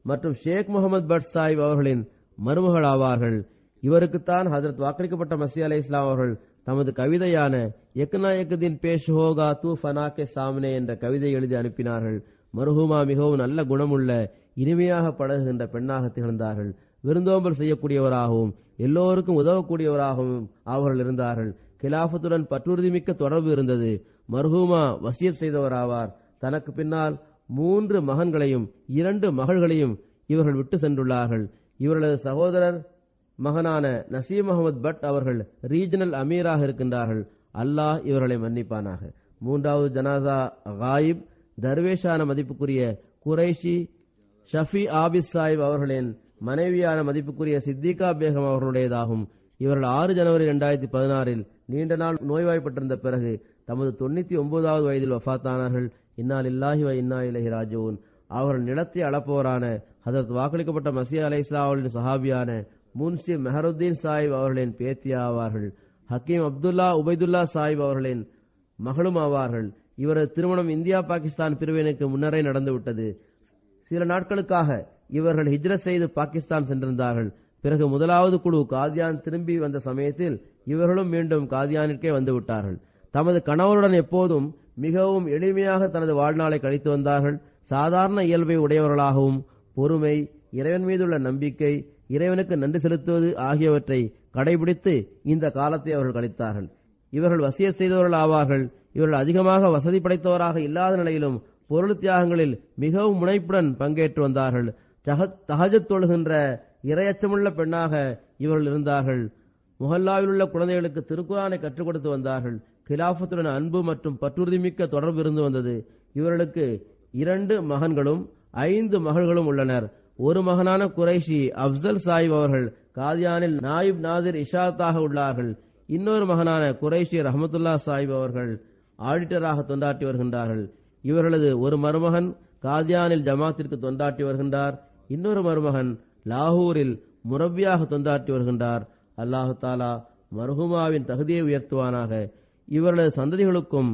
மற்றும் ஷேக் முகமது பட் சாஹிப் அவர்களின் மருமகள் ஆவார்கள் இவருக்குத்தான் ஹஜரத் வாக்களிக்கப்பட்ட மசி அலை இஸ்லாம் அவர்கள் தமது கவிதையான எக்னா எக்குதீன் பேஷ் ஹோகா தூ ஃபனா கே சாமனே என்ற கவிதை எழுதி அனுப்பினார்கள் மருஹூமா மிகவும் நல்ல குணமுள்ள இனிமையாக பழகுகின்ற பெண்ணாக திகழ்ந்தார்கள் விருந்தோம்பல் செய்யக்கூடியவராகவும் எல்லோருக்கும் உதவக்கூடியவராகவும் அவர்கள் இருந்தார்கள் கிலாபத்துடன் பற்றுறுதிமிக்க தொடர்பு இருந்தது மர்ஹூமா வசியத் செய்தவராவார் தனக்கு பின்னால் மூன்று மகன்களையும் இரண்டு மகள்களையும் இவர்கள் விட்டு சென்றுள்ளார்கள் இவர்களது சகோதரர் மகனான நசீம் அகமது பட் அவர்கள் ரீஜனல் அமீராக இருக்கின்றார்கள் அல்லாஹ் இவர்களை மன்னிப்பானாக மூன்றாவது ஜனாசா காயிப் தர்வேஷான மதிப்புக்குரிய குறைஷி ஷஃபி ஆபிஸ் சாஹிப் அவர்களின் மனைவியான மதிப்புக்குரிய சித்திகா பேகம் அவர்களுடையதாகும் இவர்கள் ஆறு ஜனவரி இரண்டாயிரத்தி பதினாறில் நீண்ட நாள் நோய்வாய்ப்பட்டிருந்த பிறகு தமது தொண்ணூத்தி ஒன்பதாவது வயதில் வஃத்தானார்கள் இன்னால் இல்லாஹி வ இன்னா இலஹி ராஜூன் அவர்கள் நிலத்தை அளப்போரான ஹதரத் வாக்களிக்கப்பட்ட மசீ அலை இஸ்லாமின் சஹாபியான முன்சி மெஹருத்தீன் சாஹிப் அவர்களின் பேத்தியா ஆவார்கள் ஹக்கீம் அப்துல்லா உபைதுல்லா சாஹிப் அவர்களின் மகளும் ஆவார்கள் இவரது திருமணம் இந்தியா பாகிஸ்தான் பிரிவினைக்கு முன்னரே நடந்துவிட்டது சில நாட்களுக்காக இவர்கள் ஹிஜ்ரத் செய்து பாகிஸ்தான் சென்றிருந்தார்கள் பிறகு முதலாவது குழு காதியான் திரும்பி வந்த சமயத்தில் இவர்களும் மீண்டும் காதியானிற்கே வந்து விட்டார்கள் தமது கணவருடன் எப்போதும் மிகவும் எளிமையாக தனது வாழ்நாளை கழித்து வந்தார்கள் சாதாரண இயல்பை உடையவர்களாகவும் பொறுமை இறைவன் மீதுள்ள நம்பிக்கை இறைவனுக்கு நன்றி செலுத்துவது ஆகியவற்றை கடைபிடித்து இந்த காலத்தை அவர்கள் கழித்தார்கள் இவர்கள் வசிய செய்தவர்கள் ஆவார்கள் இவர்கள் அதிகமாக வசதி படைத்தவராக இல்லாத நிலையிலும் பொருள் தியாகங்களில் மிகவும் முனைப்புடன் பங்கேற்று வந்தார்கள் தகஜத் தொழுகின்ற இரையச்சமுள்ள பெண்ணாக இவர்கள் இருந்தார்கள் முஹல்லாவில் உள்ள குழந்தைகளுக்கு திருக்குறானை கற்றுக் கொடுத்து வந்தார்கள் கிலாபத்துடன் அன்பு மற்றும் பற்றுறுதிமிக்க தொடர்பு இருந்து வந்தது இவர்களுக்கு இரண்டு மகன்களும் ஐந்து மகள்களும் உள்ளனர் ஒரு மகனான குறைஷி அப்சல் சாஹிப் அவர்கள் காதியானில் நாயிப் நாதிர் இஷாத்தாக உள்ளார்கள் இன்னொரு மகனான குறைஷி ரஹமத்துல்லா சாஹிப் அவர்கள் ஆடிட்டராக தொண்டாற்றி வருகின்றார்கள் இவர்களது ஒரு மருமகன் காதியானில் ஜமாத்திற்கு தொண்டாற்றி வருகின்றார் இன்னொரு மருமகன் லாகூரில் முரப்பியாக தொண்டாற்றி வருகின்றார் அல்லாஹு தாலா மருகுமாவின் தகுதியை உயர்த்துவானாக இவர்களது சந்ததிகளுக்கும்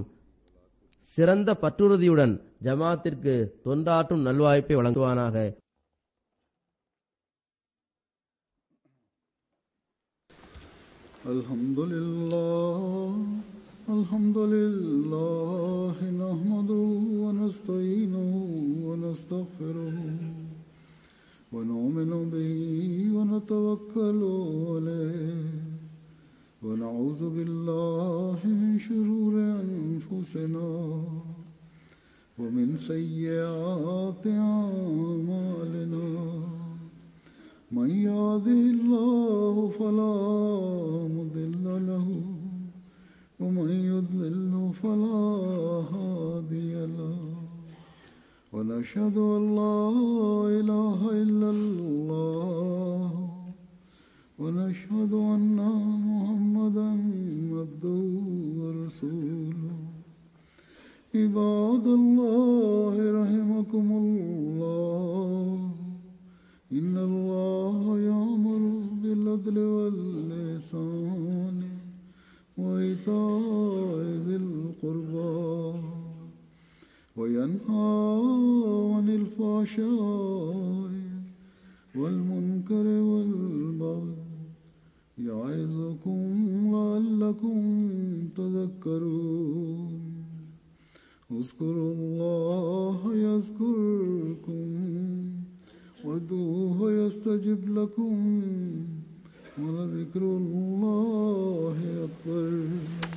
சிறந்த பற்றுறுதியுடன் ஜமாத்திற்கு தொண்டாற்றும் நல்வாய்ப்பை வழங்குவானாக الحمد لله الحمد لله نحمده ونستعينه ونستغفره ونؤمن به ونتوكل عليه ونعوذ بالله من شرور أنفسنا ومن سيئات أعمالنا من يهده الله فلا مضل له ومن يضلل فلا هادي له ونشهد أن لا إله إلا الله ونشهد أن محمدا عبده ورسوله عباد الله رحمكم الله إن الله يأمر بالعدل واللسان وإيتاء ذي القربى وينهى عن الفحشاء والمنكر والبغي يعظكم لعلكم تذكرون اذكروا الله يذكركم وادعوه يستجب لكم ولذكر الله أكبر